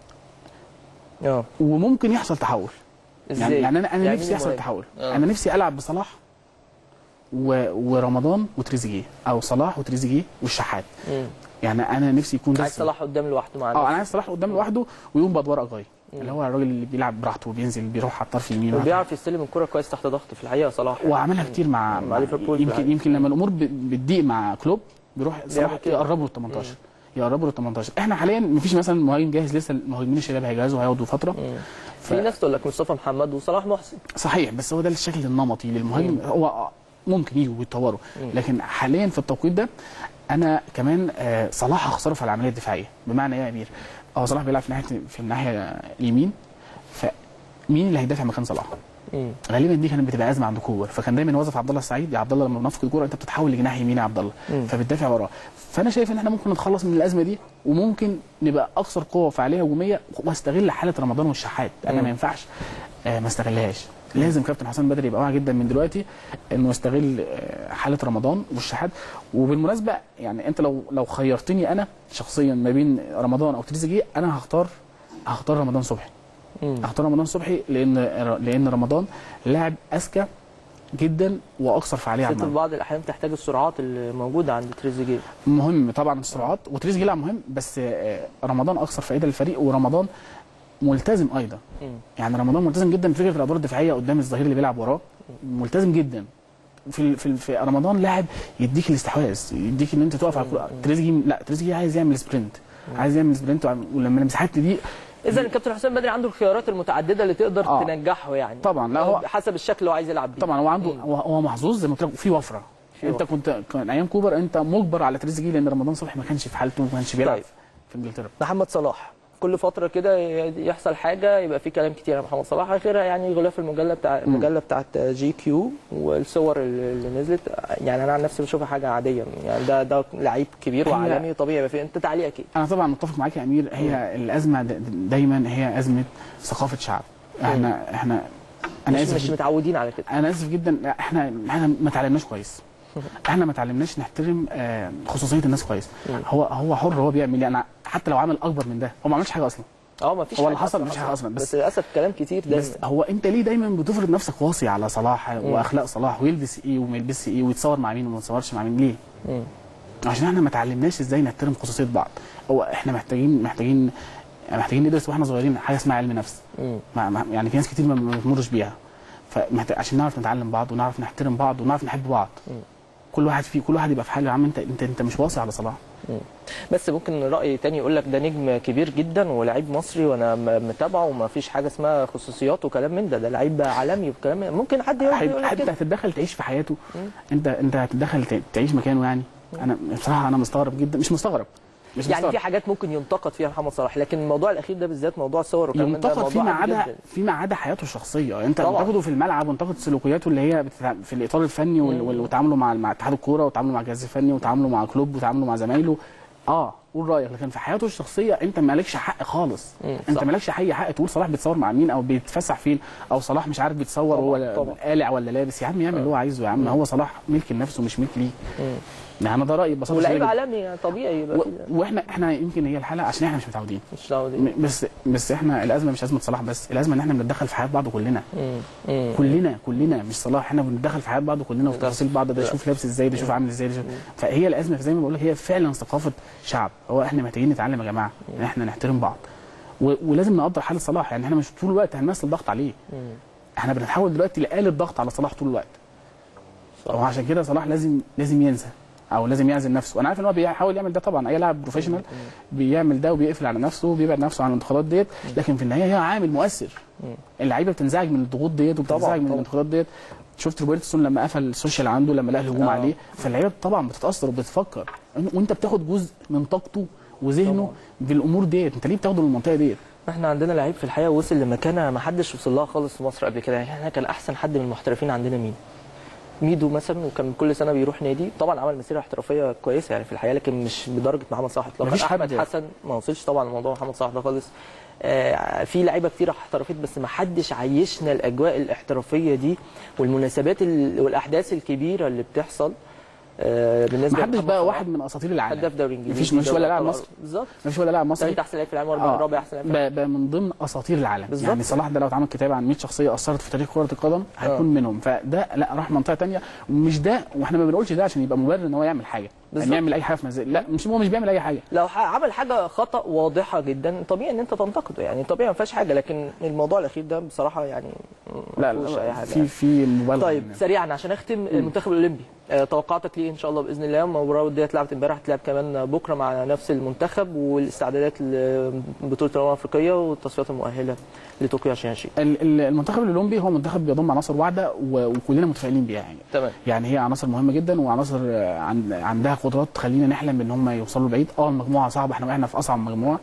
اه وممكن يحصل تحول ازاي؟ يعني يعني انا انا يعني نفسي مين يحصل مهاجم؟ تحول آه. انا نفسي العب بصلاح و... ورمضان وتريزيجيه او صلاح وتريزيجيه والشحات مم. يعني انا نفسي يكون ده عايز صلاح قدام لوحده مع اه نفسه انا عايز صلاح قدام لوحده ويقوم بادوار اجاي اللي هو الراجل اللي بيلعب براحته وبينزل بيروح على الطرف اليمين وبيعرف يستلم الكرة كويس تحت ضغط في الحقيقه صلاح يعني. وعملها كتير مع, مع ليفربول يمكن بالعكس. يمكن لما الامور ب- بتضيق مع كلوب بيروح صلاح كده. يقربه لل 18 يقربه لل 18 احنا حاليا مفيش مثلا مهاجم جاهز لسه المهاجمين الشباب هيجهزوا هياخدوا فتره مم. ف- في ناس تقول لك مصطفى محمد وصلاح محسن صحيح بس هو ده الشكل النمطي للمهاجم هو ممكن يجوا ويتطوروا لكن حاليا في التوقيت ده انا كمان آه، صلاح هخسره في العمليه الدفاعيه بمعنى ايه يا امير؟ هو صلاح بيلعب في ناحيه في الناحيه اليمين فمين اللي هيدافع مكان صلاح؟ مم. غالبا دي كانت بتبقى ازمه عند كوبر فكان دايما يوظف عبد الله السعيد يا عبد الله لما بنفقد الكوره انت بتتحول لجناح يمين يا عبد الله مم. فبتدافع وراه فانا شايف ان احنا ممكن نتخلص من الازمه دي وممكن نبقى اكثر قوه وفعاليه هجوميه واستغل حاله رمضان والشحات انا مم. ما ينفعش آه، ما استغلهاش لازم كابتن حسام بدري يبقى واعي جدا من دلوقتي انه يستغل آه، حاله رمضان والشحات وبالمناسبه يعني انت لو لو خيرتني انا شخصيا ما بين رمضان او تريزيجيه انا هختار هختار رمضان صبحي مم. هختار رمضان صبحي لان لان رمضان لاعب اذكى جدا واكثر فعاليه على ست في الملعب بعض الاحيان تحتاج السرعات اللي موجوده عند تريزيجيه مهم طبعا السرعات وتريزيجيه لاعب مهم بس آه، رمضان اكثر فائده للفريق ورمضان ملتزم ايضا مم. يعني رمضان ملتزم جدا في فكره الادوار الدفاعيه قدام الظهير اللي بيلعب وراه ملتزم جدا في ال- في, ال- في رمضان لاعب يديك الاستحواذ يديك ان انت تقف على الكوره تريزيجيه لا تريزيجيه عايز يعمل سبرنت عايز يعمل سبرنت وعم- ولما المساحات دي اذا الكابتن حسام بدري عنده الخيارات المتعدده اللي تقدر آه. تنجحه يعني طبعا، لا هو- حسب الشكل اللي هو عايز يلعب بيه طبعا هو عنده هو هو محظوظ زي ما قلت لك في وفره في انت كنت كان ايام كوبر انت مجبر على تريزيجيه لان رمضان صبحي ما كانش في حالته وما كانش بيلعب طيب. في انجلترا محمد صلاح كل فتره كده يحصل حاجه يبقى في كلام كتير عن محمد صلاح اخرها يعني غلاف المجله بتاع المجله بتاعت جي كيو والصور اللي اللي نزلت يعني انا عن نفسي بشوفها حاجه عاديه يعني ده ده لعيب كبير هي- وعالمي طبيعي يبقى في انت تعليق اكيد انا طبعا متفق معاك يا امير هي الازمه د- د- دايما هي ازمه ثقافه شعب احنا احنا انا مش, اسف مش جداً. متعودين على كده انا اسف جدا لا، احنا احنا ما اتعلمناش كويس احنا ما اتعلمناش نحترم آه، خصوصيه الناس كويس هو هو حر هو بيعمل ايه انا حتى لو عمل اكبر من ده هو ما عملش حاجه اصلا اه ما فيش هو اللي حصل مفيش حاجة أصلاً، بس, بس- بس للاسف كلام كتير دايما بس هو انت ليه دايما بتفرض نفسك واصي على صلاح واخلاق صلاح ويلبس ايه وما يلبسش ايه ويتصور مع مين وما يتصورش مع مين ليه؟ مم. عشان احنا ما اتعلمناش ازاي نحترم خصوصيه بعض هو احنا محتاجين محتاجين محتاجين ندرس واحنا صغيرين حاجه اسمها علم نفس مم. ما ما- يعني في ناس كتير ما ما بتمرش بيها فمحتاج عشان نعرف نتعلم بعض ونعرف نحترم بعض ونعرف نحب بعض كل واحد فيه كل واحد يبقى في حاله يا عم انت انت انت مش واصي على صلاح بس ممكن راي تاني يقول لك ده نجم كبير جدا ولاعيب مصري وانا م- متابعه وما فيش حاجه اسمها خصوصيات وكلام من ده ده لعيب عالمي وكلام من- ممكن حد يقول حد يقول لك حد كده هتتدخل تعيش في حياته انت انت هتتدخل ت- تعيش مكانه يعني انا بصراحه انا مستغرب جدا مش مستغرب مش يعني مستغرب. في حاجات ممكن ينتقد فيها محمد صلاح لكن الموضوع الاخير ده بالذات موضوع الصور وكلام من ده ينتقد موضوع فيما عادي عدا جدا. فيما عدا حياته الشخصيه انت طبعاً. تاخده في الملعب وانتقد سلوكياته اللي هي بتتع... في الاطار الفني وال... وال- وتعامله مع مع اتحاد الكوره وتعامله مع الجهاز الفني وتعامله مع كلوب وتعامله مع زمايله اه قول رايك لكن في حياته الشخصيه انت مالكش حق خالص مم، انت صح. مالكش اي حق تقول صلاح بيتصور مع مين او بيتفسح فين او صلاح مش عارف بيتصور طبعاً، هو طبعاً. قالع ولا لابس يا عم يعمل اللي هو عايزه يا عم هو صلاح ملك لنفسه مش ملك ليك مم. يعني انا ده رايي ببساطه ولاعيب شديدة. عالمي يعني طبيعي يبقى و... في- واحنا احنا يمكن هي الحاله عشان احنا مش متعودين مش دعوه دي. م- بس بس احنا الازمه مش ازمه صلاح بس الازمه ان احنا بنتدخل في حياه بعض كلنا مم. مم. كلنا كلنا مش صلاح احنا بنتدخل في حياه بعض كلنا وفي تفاصيل بعض ده يشوف لابس ازاي ده يشوف عامل ازاي ده يشوف فهي الازمه زي ما بقول لك هي فعلا ثقافه شعب هو احنا محتاجين نتعلم يا جماعه ان احنا نحترم بعض و... ولازم نقدر حاله صلاح يعني احنا مش طول الوقت هنمثل ضغط عليه مم. احنا بنحاول دلوقتي لآلة ضغط على صلاح طول الوقت صح. وعشان كده صلاح لازم لازم ينسى او لازم يعزل نفسه انا عارف ان هو بيحاول يعمل ده طبعا اي لاعب بروفيشنال بيعمل ده وبيقفل على نفسه وبيبعد نفسه عن الانتقادات ديت لكن في النهايه هي عامل مؤثر اللعيبه بتنزعج من الضغوط ديت طبعاً، وبتنزعج من طبعاً. الانتقادات ديت شفت روبرتسون لما قفل السوشيال عنده لما لقى الهجوم آه. عليه فاللعيبه طبعا بتتاثر وبتفكر وانت بتاخد جزء من طاقته وذهنه بالامور ديت انت ليه بتاخده من المنطقه ديت احنا عندنا لعيب في الحقيقه وصل لمكانه ما حدش وصل لها خالص في مصر قبل كده يعني احنا كان احسن حد من المحترفين عندنا مين ميدو مثلا وكان كل سنه بيروح نادي طبعا عمل مسيره احترافيه كويسه يعني في الحياه لكن مش بدرجه محمد صلاح اطلاقا مفيش حد احمد يعني. حسن ما وصلش طبعا لموضوع محمد صلاح ده خالص آه في لعيبه كتير احترفت بس ما حدش عيشنا الاجواء الاحترافيه دي والمناسبات ال- والاحداث الكبيره اللي بتحصل آه بالنسبه ما حدش لمحمد بقى صلاح. واحد من اساطير العالم هداف دوري انجليزي مفيش مش دوري ولا لاعب أبطال مصري بالظبط مفيش ولا لاعب مصري ثالث احسن لعيب في العالم ورابع آه. رابع احسن لعيب في بقى بقى من ضمن اساطير العالم بالظبط. يعني صلاح ده لو اتعمل كتاب عن 100 شخصيه اثرت في تاريخ كره القدم هيكون منهم فده لا راح منطقه تانية ومش ده واحنا ما بنقولش ده عشان يبقى مبرر ان هو يعمل حاجه بالظبط. يعني يعمل اي حاجه في مزاج لا مش هو مش بيعمل اي حاجه لو ح- عمل حاجه خطا واضحه جدا طبيعي ان انت تنتقده يعني طبيعي ما فيهاش حاجه لكن الموضوع الاخير ده بصراحه يعني لا ما فيهوش اي لا حاجه في في مبالغه طيب يعني. سريعا عشان اختم المنتخب الاولمبي آه، توقعاتك ليه ان شاء الله باذن الله المباراه دي اتلعبت امبارح هتلعب كمان بكره مع نفس المنتخب والاستعدادات لبطوله الامم الافريقيه والتصفيات المؤهله لطوكيو 2020 ال- ال- المنتخب الاولمبي هو منتخب بيضم عناصر واحده و- وكلنا متفائلين بيها يعني تمام يعني هي عناصر مهمه جدا وعناصر آه، عن- عندها قدرات تخلينا نحلم ان هم يوصلوا بعيد اه المجموعه صعبه احنا وقعنا في اصعب مجموعه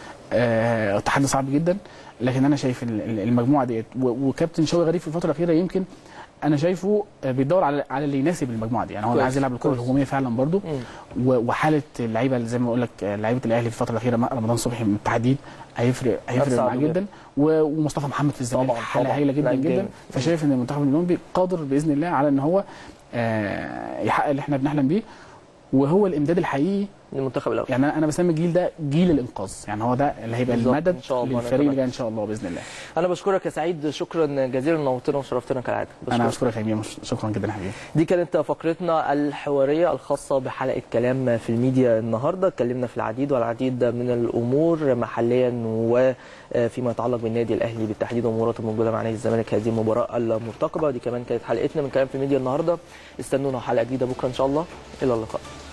آه، تحدي صعب جدا لكن انا شايف ال- ال- المجموعه ديت و- وكابتن شوقي غريب في الفتره الاخيره يمكن انا شايفه آه، بيدور على على اللي يناسب المجموعه دي يعني هو كويس، عايز يلعب الكره كويس. الهجوميه فعلا برضو مم. و- وحاله اللعيبه اللي زي ما بقول لك آه، لعيبه الاهلي في الفتره الاخيره مع رمضان صبحي بالتحديد هيفرق هيفرق هتساعده معاه جدا. جدا و- ومصطفى محمد في الزمالك طبعاً، حاله طبعاً. هايله جدا لعيب جدا جامد. فشايف ان المنتخب الاولمبي قادر باذن الله على ان هو آه، يحقق اللي احنا بنحلم بيه وهو الامداد الحقيقي للمنتخب الاول يعني انا بسمي الجيل ده جيل الانقاذ يعني هو ده اللي هيبقى بالظبط، المدد إن شاء الله، أنا للفريق كمان. اللي جاي ان شاء الله باذن الله انا بشكرك يا سعيد شكرا جزيلا نورتنا وشرفتنا كالعاده انا بشكرك. بشكرك يا امير شكرا جدا يا حبيبي دي كانت فقرتنا الحواريه الخاصه بحلقه كلام في الميديا النهارده اتكلمنا في العديد والعديد من الامور محليا وفيما يتعلق بالنادي الاهلي بالتحديد والامورات الموجوده مع نادي الزمالك هذه المباراه المرتقبه دي كمان كانت حلقتنا من كلام في الميديا النهارده استنونا حلقه جديده بكره ان شاء الله الى اللقاء